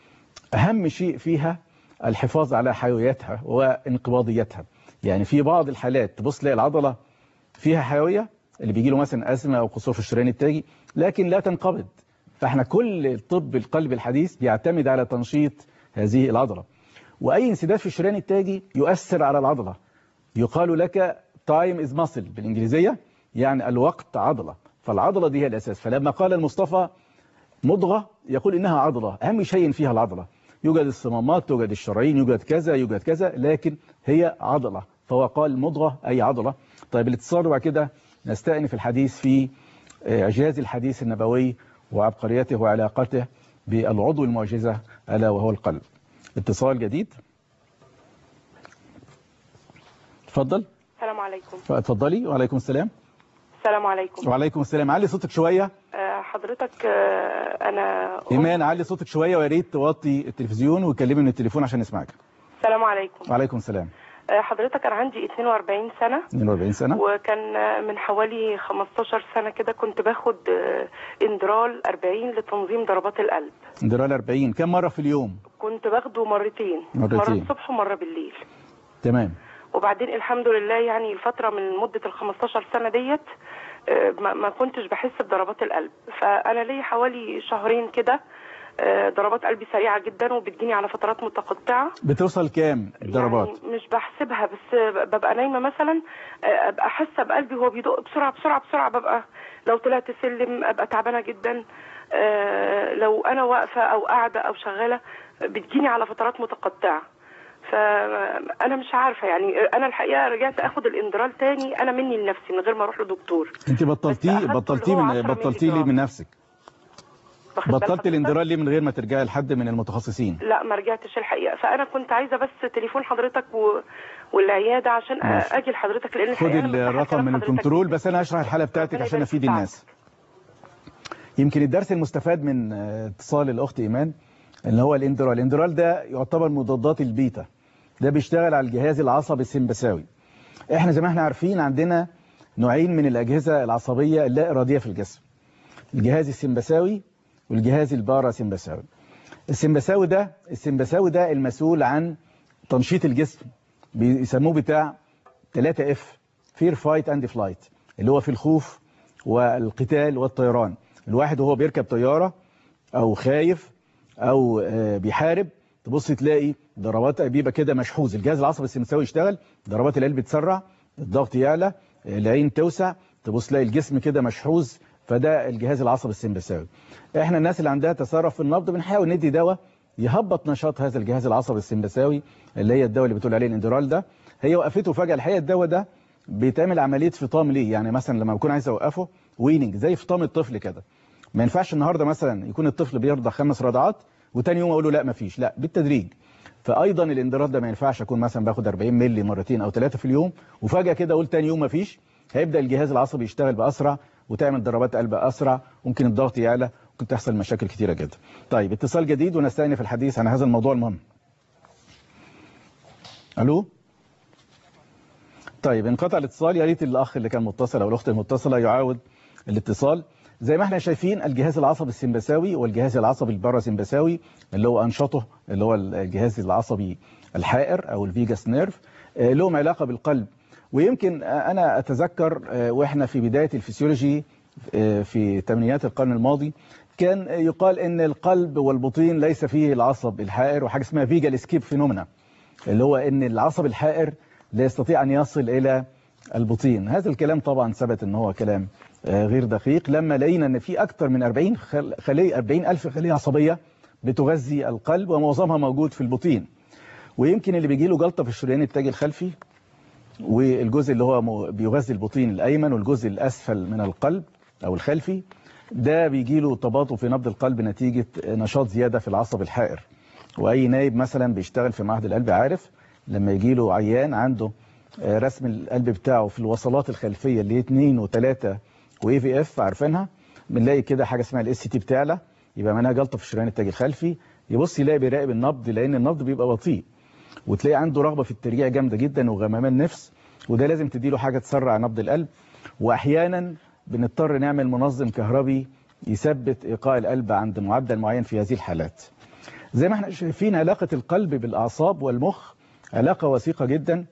أهم شيء فيها الحفاظ على حيويتها وانقباضيتها يعني في بعض الحالات تبص تلاقي العضلة فيها حيوية اللي بيجي له مثلا أزمة أو قصور في الشريان التاجي لكن لا تنقبض فاحنا كل طب القلب الحديث بيعتمد على تنشيط هذه العضلة وأي انسداد في الشريان التاجي يؤثر على العضلة يقال لك time is muscle بالإنجليزية يعني الوقت عضلة فالعضلة دي هي الأساس فلما قال المصطفى مضغة يقول إنها عضلة أهم شيء فيها العضلة يوجد الصمامات توجد الشرايين يوجد كذا يوجد كذا لكن هي عضلة فهو قال مضغة أي عضلة طيب الاتصال بعد كده نستأنف الحديث في إعجاز الحديث النبوي وعبقريته وعلاقته بالعضو المعجزة ألا وهو القلب اتصال جديد تفضل السلام عليكم اتفضلي وعليكم السلام السلام عليكم وعليكم السلام علي صوتك شوية آه، حضرتك آه، انا إيمان علي صوتك شوية ويا ريت توطي التلفزيون وكلمي من التليفون عشان نسمعك السلام عليكم وعليكم السلام آه، حضرتك انا عندي 42 سنة 42 سنة وكان آه، من حوالي 15 سنة كده كنت باخد آه، اندرال 40 لتنظيم ضربات القلب اندرال 40 كم مرة في اليوم كنت باخده مرتين مرتين. مرة الصبح ومرة بالليل تمام وبعدين الحمد لله يعني الفترة من مدة ال 15 سنة ديت آه، ما ما كنتش بحس بضربات القلب فأنا لي حوالي شهرين كده آه، ضربات قلبي سريعة جدا وبتجيني على فترات متقطعة بتوصل كام الضربات يعني مش بحسبها بس ببقى نايمة مثلا آه، أبقى حاسة بقلبي وهو بيدق بسرعة بسرعة بسرعة ببقى لو طلعت سلم أبقى تعبانة جدا آه، لو أنا واقفة أو قاعدة أو شغالة بتجيني على فترات متقطعة فانا مش عارفه يعني انا الحقيقه رجعت اخد الاندرال تاني انا مني لنفسي من غير ما اروح لدكتور انت بطلتيه بطلتيه من بطلتيه ليه من نفسك واخد بال بطلت حضرتك؟ الاندرال ليه من غير ما ترجعي لحد من المتخصصين لا ما رجعتش الحقيقه فانا كنت عايزه بس تليفون حضرتك و... والعياده عشان ماشي. اجي لحضرتك لان خد الحقيقه أنا مرتاحة الرقم كلام من حضرتك الكنترول بس انا هشرح الحاله بتاعتك عشان افيد الناس يمكن الدرس المستفاد من آه، اتصال الاخت ايمان اللي هو الاندرال الاندرال ده يعتبر مضادات البيتا ده بيشتغل على الجهاز العصبي السمبثاوي احنا زي ما احنا عارفين عندنا نوعين من الاجهزه العصبيه اللا اراديه في الجسم الجهاز السمبثاوي والجهاز الباراسمبثاوي السمبثاوي ده السمبثاوي ده المسؤول عن تنشيط الجسم بيسموه بتاع 3 اف فير فايت اند فلايت اللي هو في الخوف والقتال والطيران الواحد وهو بيركب طيارة او خايف او آه، بيحارب تبص تلاقي ضربات بيبقى كده مشحوذ الجهاز العصبي السمساوي يشتغل ضربات القلب تسرع الضغط يعلى العين توسع تبص تلاقي الجسم كده مشحوذ فده الجهاز العصبي السمبثاوي احنا الناس اللي عندها تسارع في النبض بنحاول ندي دواء يهبط نشاط هذا الجهاز العصبي السمبثاوي اللي هي الدواء اللي بتقول عليه الاندرال ده هي وقفته فجأة الحقيقة الدواء ده بيتعمل عملية فطام ليه يعني مثلا لما بكون عايز اوقفه ويننج زي فطام الطفل كده ما ينفعش النهارده مثلا يكون الطفل بيرضع خمس رضعات وتاني يوم اقول له لا مفيش لا بالتدريج فايضا الاندرال ده ما ينفعش اكون مثلا باخد 40 مللي مرتين او ثلاثه في اليوم وفجاه كده اقول تاني يوم مفيش هيبدا الجهاز العصبي يشتغل باسرع وتعمل ضربات قلب اسرع ممكن الضغط يعلى ممكن تحصل مشاكل كتيره جدا طيب اتصال جديد ونستأنف الحديث عن هذا الموضوع المهم الو طيب انقطع الاتصال يا ريت الاخ اللي كان متصل او الاخت المتصله يعاود الاتصال زي ما احنا شايفين الجهاز العصبي السمبثاوي والجهاز العصبي الباراسمبثاوي اللي هو انشطه اللي هو الجهاز العصبي الحائر او الفيجاس نيرف آه، لهم علاقه بالقلب ويمكن آه، انا اتذكر آه، واحنا في بدايه الفسيولوجي آه، في ثمانينات القرن الماضي كان يقال ان القلب والبطين ليس فيه العصب الحائر وحاجه اسمها فيجال اسكيب فينومينا اللي هو ان العصب الحائر لا يستطيع ان يصل الى البطين هذا الكلام طبعا ثبت ان هو كلام آه، غير دقيق لما لقينا ان في اكثر من 40 خل- خليه 40 الف خليه عصبيه بتغذي القلب ومعظمها موجود في البطين ويمكن اللي بيجي له جلطه في الشريان التاجي الخلفي والجزء اللي هو مو- بيغذي البطين الايمن والجزء الاسفل من القلب او الخلفي ده بيجي له تباطؤ في نبض القلب نتيجه نشاط زياده في العصب الحائر واي نايب مثلا بيشتغل في معهد القلب عارف لما يجي له عيان عنده آه، رسم القلب بتاعه في الوصلات الخلفيه اللي هي 2 و3 واي في اف عارفينها بنلاقي كده حاجه اسمها الاس تي بتعلى يبقى معناها جلطه في الشريان التاجي الخلفي يبص يلاقي بيراقب النبض لان النبض بيبقى بطيء وتلاقي عنده رغبه في الترجيع جامده جدا وغمامان نفس وده لازم تديله حاجه تسرع نبض القلب واحيانا بنضطر نعمل منظم كهربي يثبت ايقاع القلب عند معدل معين في هذه الحالات زي ما احنا شايفين علاقه القلب بالاعصاب والمخ علاقه وثيقه جدا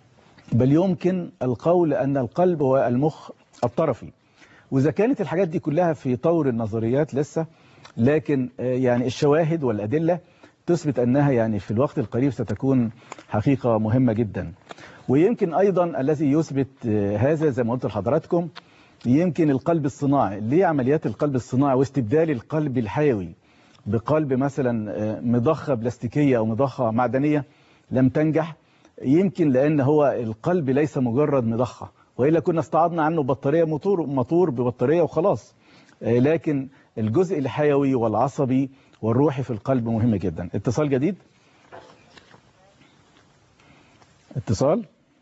بل يمكن القول ان القلب هو المخ الطرفي واذا كانت الحاجات دي كلها في طور النظريات لسه لكن آه، يعني الشواهد والادله تثبت انها يعني في الوقت القريب ستكون حقيقه مهمه جدا ويمكن ايضا الذي يثبت آه، هذا زي ما قلت لحضراتكم يمكن القلب الصناعي ليه عمليات القلب الصناعي واستبدال القلب الحيوي بقلب مثلا آه، مضخه بلاستيكيه او مضخه معدنيه لم تنجح يمكن لان هو القلب ليس مجرد مضخه والا كنا استعضنا عنه بطاريه موتور موتور ببطاريه وخلاص آه، لكن الجزء الحيوي والعصبي والروحي في القلب مهم جدا اتصال جديد اتصال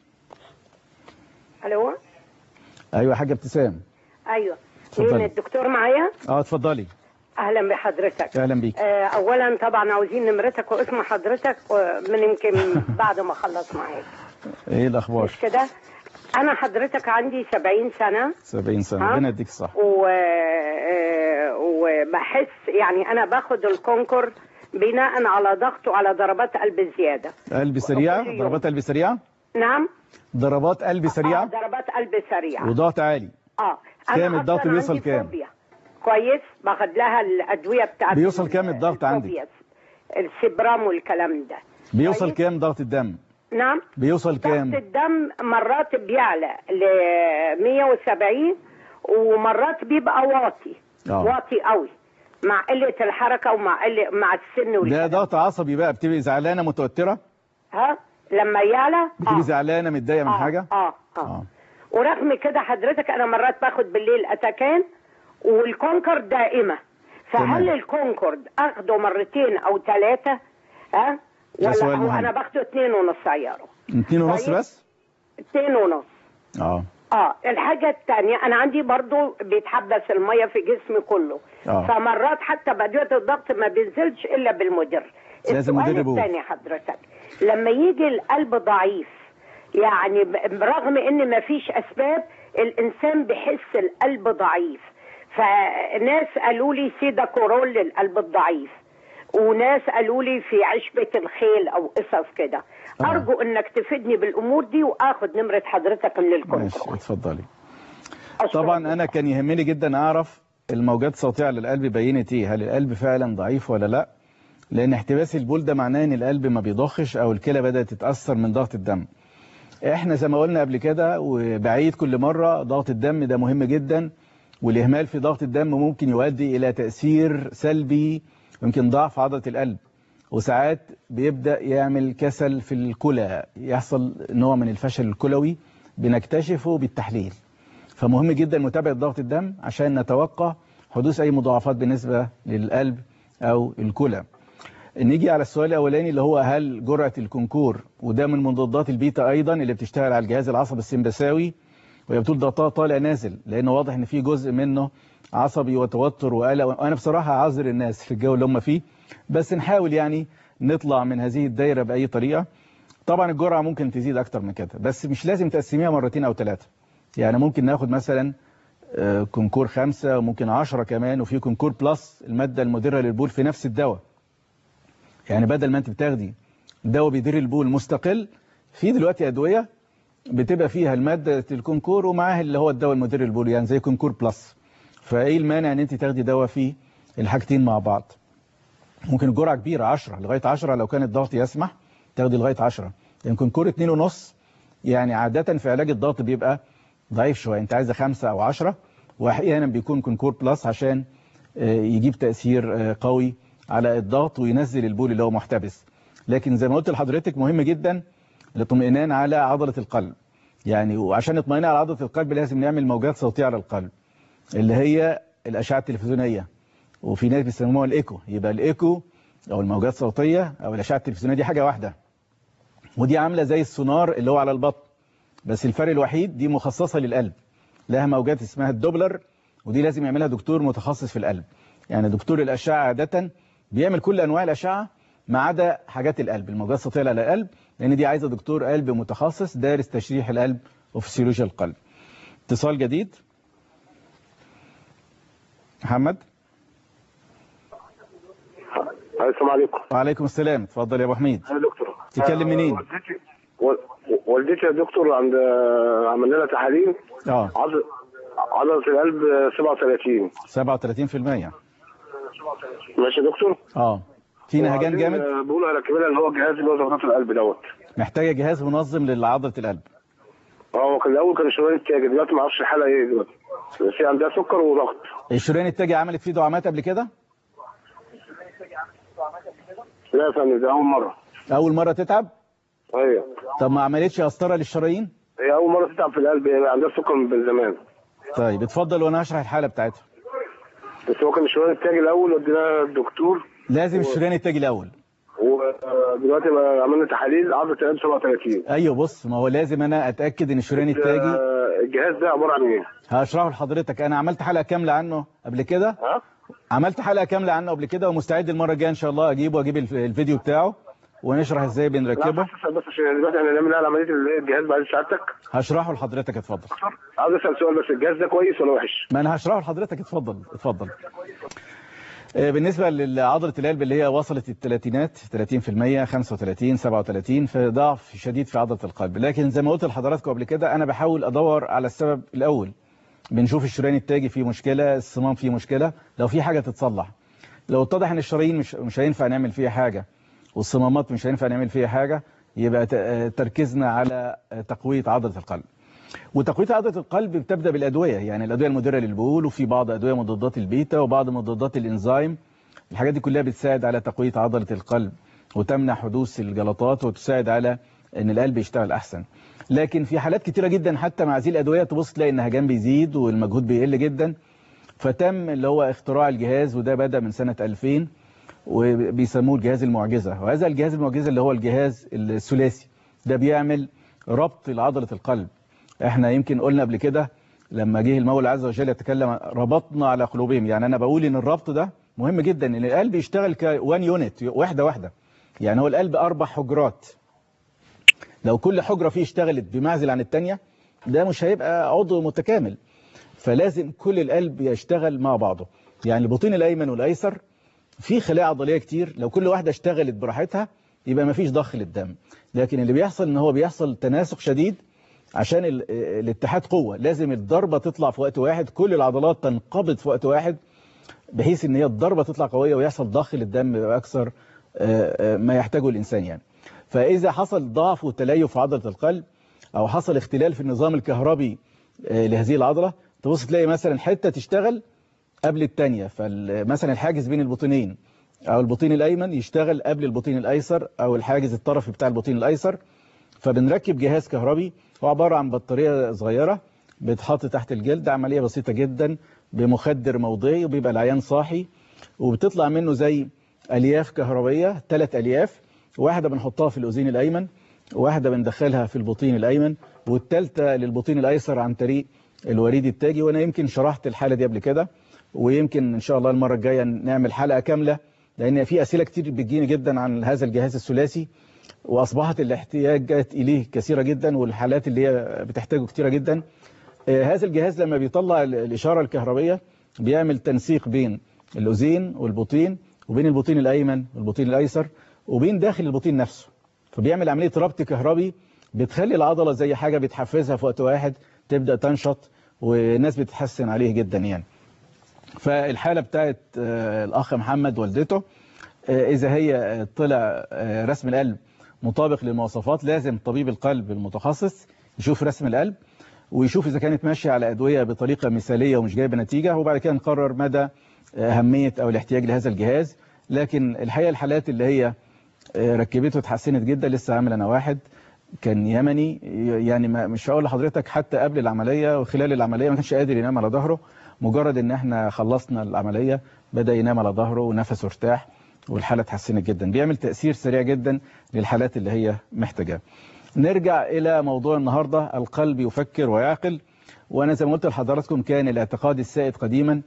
الو ايوه يا حاجه ابتسام ايوه اتفضلي. مين الدكتور معايا اه اتفضلي اهلا بحضرتك اهلا بيك آه، اولا طبعا عاوزين نمرتك واسم حضرتك آه، من يمكن بعد ما اخلص معاك ايه الاخبار مش كده انا حضرتك عندي 70 سنه 70 سنه ها؟ ربنا يديك الصحه و... آه، وبحس يعني انا باخد الكونكور بناء على ضغط وعلى ضربات قلب زياده قلب سريعه كل يوم. ضربات قلب سريعه نعم ضربات قلب آه سريعه ضربات قلب سريعه وضغط عالي اه كام أنا الضغط أصلاً بيوصل عندي كام؟ فوبيا. كويس باخد لها الادويه بتاعت بيوصل كام الضغط عندك الفوبيا. السبرام والكلام ده بيوصل كام ضغط الدم نعم بيوصل ضغط كام الدم مرات بيعلى ل 170 ومرات بيبقى واطي آه. واطي قوي مع قله الحركه ومع قله مع السن ده والكلام ضغط عصبي بقى بتبقي زعلانه متوتره ها لما يعلى بتبقي زعلانه متضايقه من حاجه اه اه ورغم كده حضرتك انا مرات باخد بالليل اتاكان والكونكورد دائمه فهل تمام. الكونكورد اخده مرتين او ثلاثه ها ده ولا سؤال هو مهم. انا باخده اتنين ونص عياره اتنين ونص طيب. بس اتنين ونص اه اه الحاجة التانية انا عندي برضو بيتحبس المية في جسمي كله آه. فمرات حتى بأدوية الضغط ما بينزلش الا بالمدر لازم السؤال مدر يقول. التاني حضرتك لما يجي القلب ضعيف يعني ب- برغم ان ما فيش اسباب الانسان بيحس القلب ضعيف فناس قالوا لي سيدا كورول للقلب الضعيف وناس قالوا لي في عشبة الخيل او قصص كده آه. ارجو انك تفيدني بالامور دي واخد نمرة حضرتك من الكونترول ماشي اتفضلي طبعا انا كان يهمني جدا اعرف الموجات الصوتية على القلب بينت ايه هل القلب فعلا ضعيف ولا لا لان احتباس البول ده معناه ان القلب ما بيضخش او الكلى بدأت تتأثر من ضغط الدم احنا زي ما قلنا قبل كده وبعيد كل مرة ضغط الدم ده مهم جدا والاهمال في ضغط الدم ممكن يؤدي الى تأثير سلبي يمكن ضعف عضلة القلب وساعات بيبدأ يعمل كسل في الكلى يحصل نوع من الفشل الكلوي بنكتشفه بالتحليل فمهم جدا متابعة ضغط الدم عشان نتوقع حدوث أي مضاعفات بالنسبة للقلب أو الكلى نيجي على السؤال الأولاني اللي هو هل جرعة الكونكور وده من مضادات البيتا أيضا اللي بتشتغل على الجهاز العصبي السمبثاوي وهي بتقول ضغطها طالع نازل لأنه واضح إن في جزء منه عصبي وتوتر وقلق وأنا بصراحة عذر الناس في الجو اللي هم فيه بس نحاول يعني نطلع من هذه الدايرة بأي طريقة طبعا الجرعة ممكن تزيد أكتر من كده بس مش لازم تقسميها مرتين أو ثلاثة يعني ممكن ناخد مثلا آه، كونكور خمسة وممكن عشرة كمان وفي كونكور بلس المادة المدرة للبول في نفس الدواء يعني بدل ما انت بتاخدي دواء بيدير البول مستقل في دلوقتي أدوية بتبقى فيها المادة الكونكور ومعاها اللي هو الدواء المدير للبول يعني زي كونكور بلس فايه المانع ان انت تاخدي دواء فيه الحاجتين مع بعض ممكن الجرعة كبيرة 10 لغاية 10 لو كان الضغط يسمح تاخدي لغاية 10 لان كونكور 2 ونص يعني عادة في علاج الضغط بيبقى ضعيف شوية انت عايزة 5 او 10 واحيانا بيكون كونكور بلس عشان آه، يجيب تأثير آه، قوي على الضغط وينزل البول اللي هو محتبس لكن زي ما قلت لحضرتك مهم جدا الاطمئنان على عضلة القلب يعني وعشان نطمئن على عضلة القلب لازم نعمل موجات صوتية على القلب اللي هي الأشعة التلفزيونية وفي ناس بيسموها الإيكو يبقى الإيكو أو الموجات الصوتية أو الأشعة التلفزيونية دي حاجة واحدة ودي عاملة زي السونار اللي هو على البطن بس الفرق الوحيد دي مخصصة للقلب لها موجات اسمها الدوبلر ودي لازم يعملها دكتور متخصص في القلب يعني دكتور الأشعة عادة بيعمل كل أنواع الأشعة ما عدا حاجات القلب الموجات الصوتية على القلب لأن دي عايزة دكتور قلب متخصص دارس تشريح القلب وفسيولوجيا القلب اتصال جديد محمد السلام عليكم وعليكم السلام اتفضل يا ابو حميد يا دكتور تتكلم منين والدتي و- والدتي يا دكتور عند عملنا لها تحاليل اه عضل عضلة القلب 37 37% ماشي يا دكتور اه في نهجان وبعدين، جامد آه، بيقولوا هيركبوا لها اللي هو الجهاز اللي هو ضغط القلب دوت محتاجه جهاز منظم لعضله القلب اه هو كان الاول كان شرايين التاج دلوقتي ما اعرفش الحاله ايه دلوقتي بس هي عندها سكر وضغط الشريان التاجي عملت فيه دعامات قبل كده لا يا فندم ده اول مره اول مره تتعب ايوه طب ما عملتش قسطره للشرايين هي اول مره تتعب في القلب هي عندها سكر من زمان طيب اتفضل وانا هشرح الحاله بتاعتها بس هو كان الشرايين التاج الاول وديناه الدكتور لازم الشريان التاجي الاول ودلوقتي بقى عملنا تحاليل عضله القلب 37 ايوه بص ما هو لازم انا اتاكد ان الشريان التاجي آه، الجهاز ده عباره عن ايه؟ هشرحه لحضرتك انا عملت حلقه كامله عنه قبل كده ها؟ عملت حلقه كامله عنه قبل كده ومستعد المره الجايه ان شاء الله اجيبه واجيب الف- الفيديو بتاعه ونشرح ازاي لا بنركبه بس بس عشان دلوقتي احنا هنعمل عمليه الجهاز بعد سعادتك هشرحه لحضرتك اتفضل عاوز اسال سؤال بس الجهاز ده كويس ولا وحش؟ ما انا هشرحه لحضرتك اتفضل اتفضل آه، بالنسبة لعضلة القلب اللي هي وصلت الثلاثينات 30% 35 37 فضعف شديد في عضلة القلب لكن زي ما قلت لحضراتكم قبل كده أنا بحاول أدور على السبب الأول بنشوف الشريان التاجي فيه مشكلة الصمام فيه مشكلة لو في حاجة تتصلح لو اتضح ان الشرايين مش مش هينفع نعمل فيها حاجة والصمامات مش هينفع نعمل فيها حاجة يبقى ت- آه، تركيزنا على آه، تقوية عضلة القلب وتقوية عضلة القلب بتبدأ بالأدوية يعني الأدوية المديرة للبول وفي بعض أدوية مضادات البيتا وبعض مضادات الإنزيم الحاجات دي كلها بتساعد على تقوية عضلة القلب وتمنع حدوث الجلطات وتساعد على ان القلب يشتغل احسن لكن في حالات كتيرة جدا حتى مع هذه الادوية تبص تلاقي النهجان بيزيد والمجهود بيقل جدا فتم اللي هو اختراع الجهاز وده بدأ من سنة 2000 وبيسموه الجهاز المعجزة وهذا الجهاز المعجزة اللي هو الجهاز الثلاثي ده بيعمل ربط لعضلة القلب احنا يمكن قلنا قبل كده لما جه المولى عز وجل يتكلم ربطنا على قلوبهم يعني انا بقول ان الربط ده مهم جدا ان القلب يشتغل كوان يونت واحده واحده يعني هو القلب اربع حجرات لو كل حجره فيه اشتغلت بمعزل عن الثانيه ده مش هيبقى عضو متكامل فلازم كل القلب يشتغل مع بعضه يعني البطين الايمن والايسر في خلايا عضليه كتير لو كل واحده اشتغلت براحتها يبقى ما فيش ضخ للدم لكن اللي بيحصل ان هو بيحصل تناسق شديد عشان ال- الاتحاد قوة لازم الضربة تطلع في وقت واحد كل العضلات تنقبض في وقت واحد بحيث ان هي الضربة تطلع قوية ويحصل ضخ للدم بأكثر آه، آه، ما يحتاجه الإنسان يعني فإذا حصل ضعف وتليف في عضلة القلب أو حصل اختلال في النظام الكهربي آه، لهذه العضلة تبص تلاقي مثلا حتة تشتغل قبل الثانية فمثلا الحاجز بين البطينين أو البطين الأيمن يشتغل قبل البطين الأيسر أو الحاجز الطرفي بتاع البطين الأيسر فبنركب جهاز كهربي هو عبارة عن بطارية صغيرة بتحط تحت الجلد عملية بسيطة جدا بمخدر موضعي وبيبقى العيان صاحي وبتطلع منه زي ألياف كهربية ثلاث ألياف واحدة بنحطها في الأذين الأيمن واحدة بندخلها في البطين الأيمن والثالثة للبطين الأيسر عن طريق الوريد التاجي وأنا يمكن شرحت الحالة دي قبل كده ويمكن إن شاء الله المرة الجاية نعمل حلقة كاملة لأن في أسئلة كتير بتجيني جدا عن هذا الجهاز الثلاثي وأصبحت الاحتياجات إليه كثيرة جدا والحالات اللي هي بتحتاجه كثيرة جدا آه، هذا الجهاز لما بيطلع ال- الإشارة الكهربية بيعمل تنسيق بين الأذين والبطين وبين البطين الأيمن والبطين الأيسر وبين داخل البطين نفسه فبيعمل عملية ربط كهربي بتخلي العضلة زي حاجة بتحفزها في وقت واحد تبدأ تنشط والناس بتتحسن عليه جدا يعني فالحالة بتاعت آه، الأخ محمد والدته آه، إذا هي آه، طلع آه، رسم القلب مطابق للمواصفات لازم طبيب القلب المتخصص يشوف رسم القلب ويشوف إذا كانت ماشية على أدوية بطريقة مثالية ومش جايبة نتيجة وبعد كده نقرر مدى أهمية أو الاحتياج لهذا الجهاز لكن الحقيقة الحالات اللي هي آه، ركبته اتحسنت جدا لسه عامل أنا واحد كان يمني يعني ما مش هقول لحضرتك حتى قبل العملية وخلال العملية ما كانش قادر ينام على ظهره مجرد ان احنا خلصنا العملية بدأ ينام على ظهره ونفسه ارتاح والحالة اتحسنت جدا بيعمل تأثير سريع جدا للحالات اللي هي محتاجاه نرجع إلى موضوع النهاردة القلب يفكر ويعقل وأنا زي ما قلت لحضراتكم كان الاعتقاد السائد قديما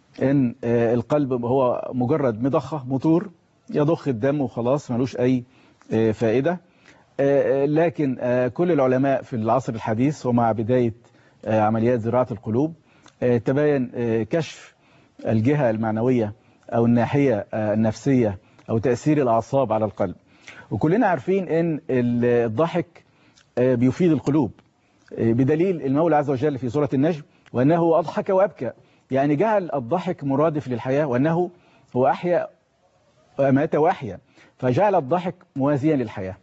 ان آه، القلب هو مجرد مضخة موتور يضخ الدم وخلاص ملوش أي آه، فائدة آه، آه، لكن آه، كل العلماء في العصر الحديث ومع بداية آه، عمليات زراعة القلوب آه، تبين آه، كشف الجهة المعنوية أو الناحية آه، النفسية أو تأثير الأعصاب على القلب وكلنا عارفين أن ال- الضحك آه، بيفيد القلوب آه، بدليل المولى عز وجل في سورة النجم وأنه أضحك وأبكى يعني جعل الضحك مرادف للحياة وأنه هو أحيا وأمات وأحيا فجعل الضحك موازيا للحياة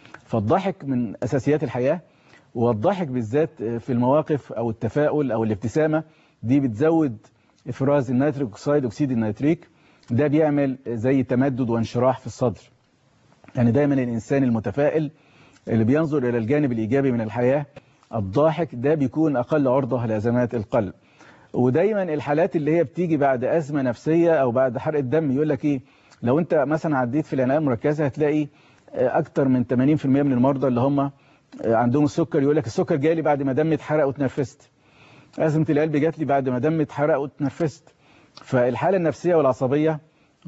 فالضحك من أساسيات الحياة والضحك بالذات في المواقف أو التفاؤل أو الابتسامة دي بتزود إفراز النيتريك أكسيد أكسيد النيتريك ده بيعمل زي تمدد وانشراح في الصدر يعني دايما الإنسان المتفائل اللي بينظر إلى الجانب الإيجابي من الحياة الضاحك ده بيكون أقل عرضة لأزمات القلب ودايما الحالات اللي هي بتيجي بعد أزمة نفسية أو بعد حرق الدم يقول لك إيه لو أنت مثلا عديت في العناية المركزة هتلاقي أكتر من 80% من المرضى اللي هم عندهم السكر يقول لك السكر جالي بعد ما دمي اتحرق واتنرفزت أزمة القلب جات لي بعد ما دمي اتحرق واتنرفزت فالحالة النفسية والعصبية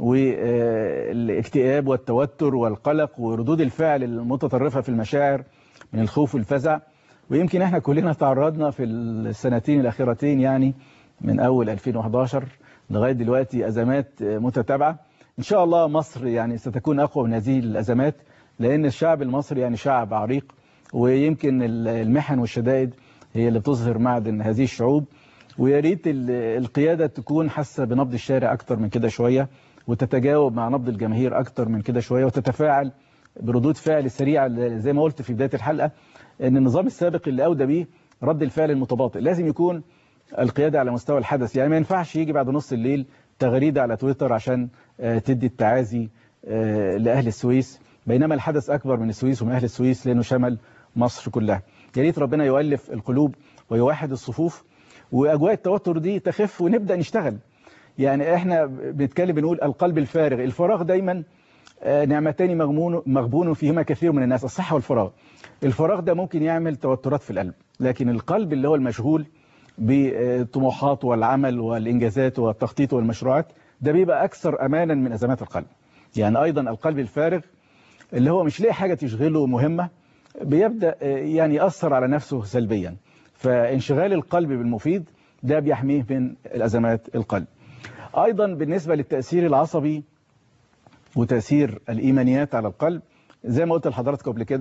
والاكتئاب والتوتر والقلق وردود الفعل المتطرفة في المشاعر من الخوف والفزع ويمكن احنا كلنا تعرضنا في السنتين الأخيرتين يعني من أول 2011 لغاية دلوقتي أزمات متتابعة إن شاء الله مصر يعني ستكون أقوى من هذه الأزمات لأن الشعب المصري يعني شعب عريق ويمكن المحن والشدائد هي اللي بتظهر معدن هذه الشعوب ويا ريت القيادة تكون حاسة بنبض الشارع أكتر من كده شوية وتتجاوب مع نبض الجماهير أكتر من كده شوية وتتفاعل بردود فعل سريعة زي ما قلت في بداية الحلقة أن النظام السابق اللي أودى به رد الفعل المتباطئ لازم يكون القيادة على مستوى الحدث يعني ما ينفعش يجي بعد نص الليل تغريدة على تويتر عشان تدي التعازي لأهل السويس بينما الحدث أكبر من السويس ومن أهل السويس لأنه شمل مصر كلها يا ريت ربنا يؤلف القلوب ويوحد الصفوف وأجواء التوتر دي تخف ونبدأ نشتغل يعني احنا بنتكلم بنقول القلب الفارغ الفراغ دايما نعمتان مغبون مغبون فيهما كثير من الناس الصحة والفراغ الفراغ ده ممكن يعمل توترات في القلب لكن القلب اللي هو المشغول بطموحات والعمل والإنجازات والتخطيط والمشروعات ده بيبقى أكثر أمانا من أزمات القلب يعني أيضا القلب الفارغ اللي هو مش لاقي حاجة تشغله مهمة بيبدأ يعني يأثر على نفسه سلبيا فانشغال القلب بالمفيد ده بيحميه من الأزمات القلب أيضا بالنسبة للتأثير العصبي وتأثير الإيمانيات على القلب زي ما قلت لحضراتكم قبل كده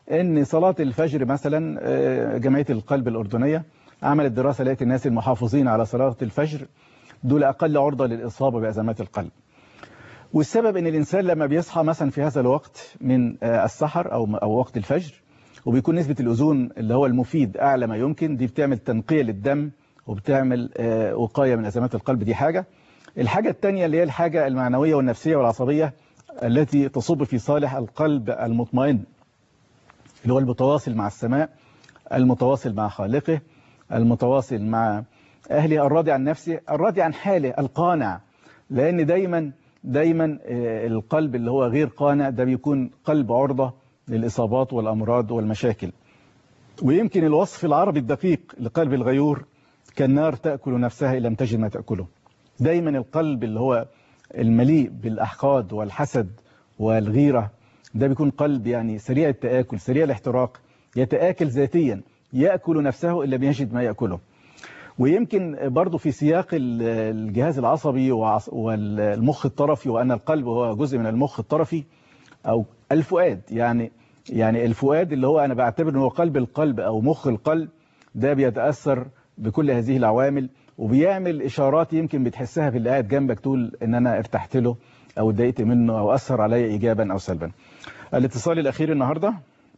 ان صلاة الفجر مثلا آه، جمعية القلب الأردنية عملت دراسة لقيت الناس المحافظين على صلاة الفجر دول أقل عرضة للإصابة بأزمات القلب والسبب ان الانسان لما بيصحى مثلا في هذا الوقت من آه، السحر او او وقت الفجر وبيكون نسبة الاوزون اللي هو المفيد اعلى ما يمكن دي بتعمل تنقية للدم وبتعمل آه، وقاية من ازمات القلب دي حاجة الحاجة الثانية اللي هي الحاجة المعنوية والنفسية والعصبية التي تصب في صالح القلب المطمئن اللي هو المتواصل مع السماء المتواصل مع خالقه المتواصل مع أهله الراضي عن نفسه الراضي عن حاله القانع لأن دايما دايما آه، القلب اللي هو غير قانع ده بيكون قلب عرضة للإصابات والأمراض والمشاكل ويمكن الوصف العربي الدقيق لقلب الغيور كالنار تأكل نفسها إن لم تجد ما تأكله دايما القلب اللي هو المليء بالأحقاد والحسد والغيرة ده بيكون قلب يعني سريع التآكل سريع الاحتراق يتآكل ذاتيا يأكل نفسه إن لم يجد ما يأكله ويمكن برضو في سياق ال- الجهاز العصبي وعص- والمخ الطرفي وأن القلب هو جزء من المخ الطرفي أو الفؤاد يعني يعني الفؤاد اللي هو أنا بعتبر أنه قلب القلب أو مخ القلب ده بيتأثر بكل هذه العوامل وبيعمل إشارات يمكن بتحسها في اللي قاعد جنبك تقول إن أنا ارتحت له أو اتضايقت منه أو أثر عليا إيجابا أو سلبا الاتصال الأخير النهاردة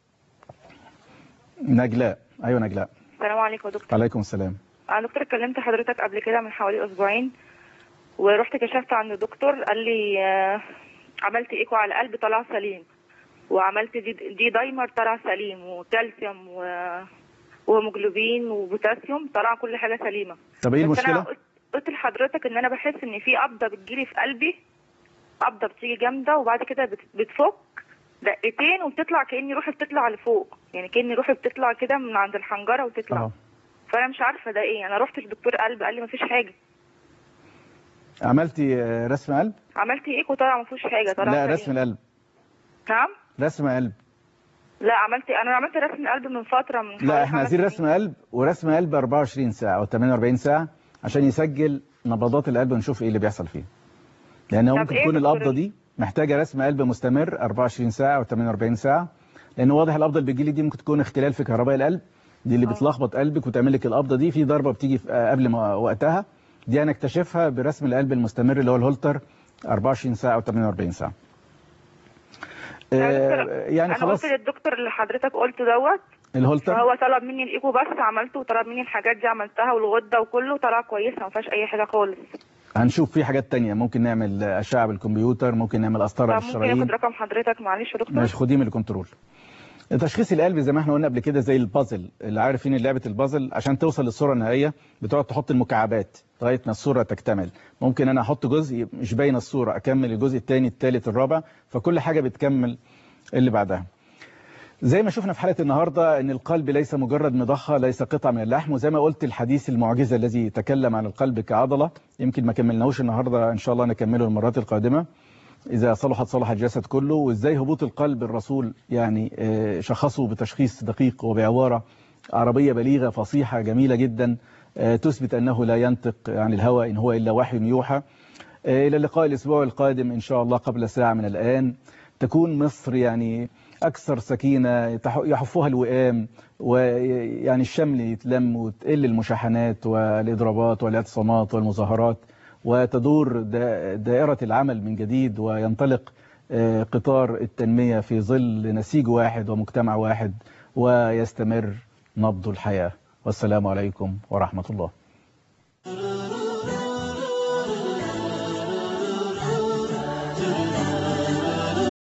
نجلاء أيوة نجلاء السلام عليكم يا دكتور عليكم السلام انا دكتور كلمت حضرتك قبل كده من حوالي اسبوعين ورحت كشفت عند الدكتور قال لي آه، عملت ايكو على القلب طلع سليم وعملت دي, دي دايمر طلع سليم وكالسيوم و وهيموجلوبين وبوتاسيوم طلع كل حاجه سليمه طب إيه بس انا المشكلة؟ قلت- قلت لحضرتك ان انا بحس ان في قبضه بتجيلي في قلبي قبضه بتيجي جامده وبعد كده بت- بتفك دقتين وبتطلع كاني روحي بتطلع لفوق يعني كاني روحي بتطلع كده من عند الحنجره وتطلع أهو. فانا مش عارفه ده ايه انا رحت لدكتور قلب قال لي مفيش حاجه عملتي آه، رسم قلب؟ عملت ايكو طلع مفيش حاجه طلع لا سليم. رسم القلب نعم رسم قلب لا عملت انا عملت رسم قلب من فتره من لا حوالي احنا خمس عايزين سنين. رسم قلب ورسم قلب 24 ساعة أو 48 ساعة عشان يسجل نبضات القلب ونشوف ايه اللي بيحصل فيه لأن هو طب ممكن إيه تكون دكتور القبضة دي محتاجة رسم قلب مستمر 24 ساعة أو 48 ساعة لأن واضح القبضة اللي بتجيلي دي ممكن تكون اختلال في كهرباء القلب دي اللي بتلخبط قلبك وتعمل لك القبضة دي في ضربة بتيجي في- آه، قبل ما وقتها دي هنكتشفها برسم القلب المستمر اللي هو الهولتر 24 ساعة أو 48 ساعة آه، يعني انا خلاص قلت للدكتور اللي حضرتك قلته دوت الهولتر فهو طلب مني الايكو بس عملته وطلب مني الحاجات دي عملتها والغده وكله طلع كويسه ما فيهاش اي حاجه خالص هنشوف في حاجات تانية ممكن نعمل أشعة بالكمبيوتر ممكن نعمل قسطرة طب ممكن بالشرايين اخد رقم حضرتك معلش يا دكتور مش خديه من الكنترول تشخيص القلب زي ما احنا قلنا قبل كده زي البازل اللي عارفين لعبة البازل عشان توصل للصورة النهائية بتقعد تحط المكعبات لغاية ما الصورة تكتمل ممكن انا احط جزء مش باين الصورة اكمل الجزء الثاني الثالث الرابع فكل حاجة بتكمل اللي بعدها زي ما شفنا في حلقة النهاردة ان القلب ليس مجرد مضخة ليس قطعة من اللحم وزي ما قلت الحديث المعجزة الذي تكلم عن القلب كعضلة يمكن ما كملناهوش النهاردة ان شاء الله نكمله المرات القادمة إذا صلحت صلح الجسد كله وإزاي هبوط القلب الرسول يعني آه، شخصه بتشخيص دقيق وبعبارة عربية بليغة فصيحة جميلة جدا آه، تثبت أنه لا ينطق عن الهوى إن هو إلا وحي يوحى آه، إلى اللقاء الأسبوع القادم إن شاء الله قبل ساعة من الآن تكون مصر يعني أكثر سكينة تح- يحفها الوئام ويعني الشمل يتلم وتقل المشاحنات والإضرابات والاعتصامات والمظاهرات وتدور دا- دائرة العمل من جديد وينطلق آه، قطار التنمية في ظل نسيج واحد ومجتمع واحد ويستمر نبض الحياة والسلام عليكم ورحمة الله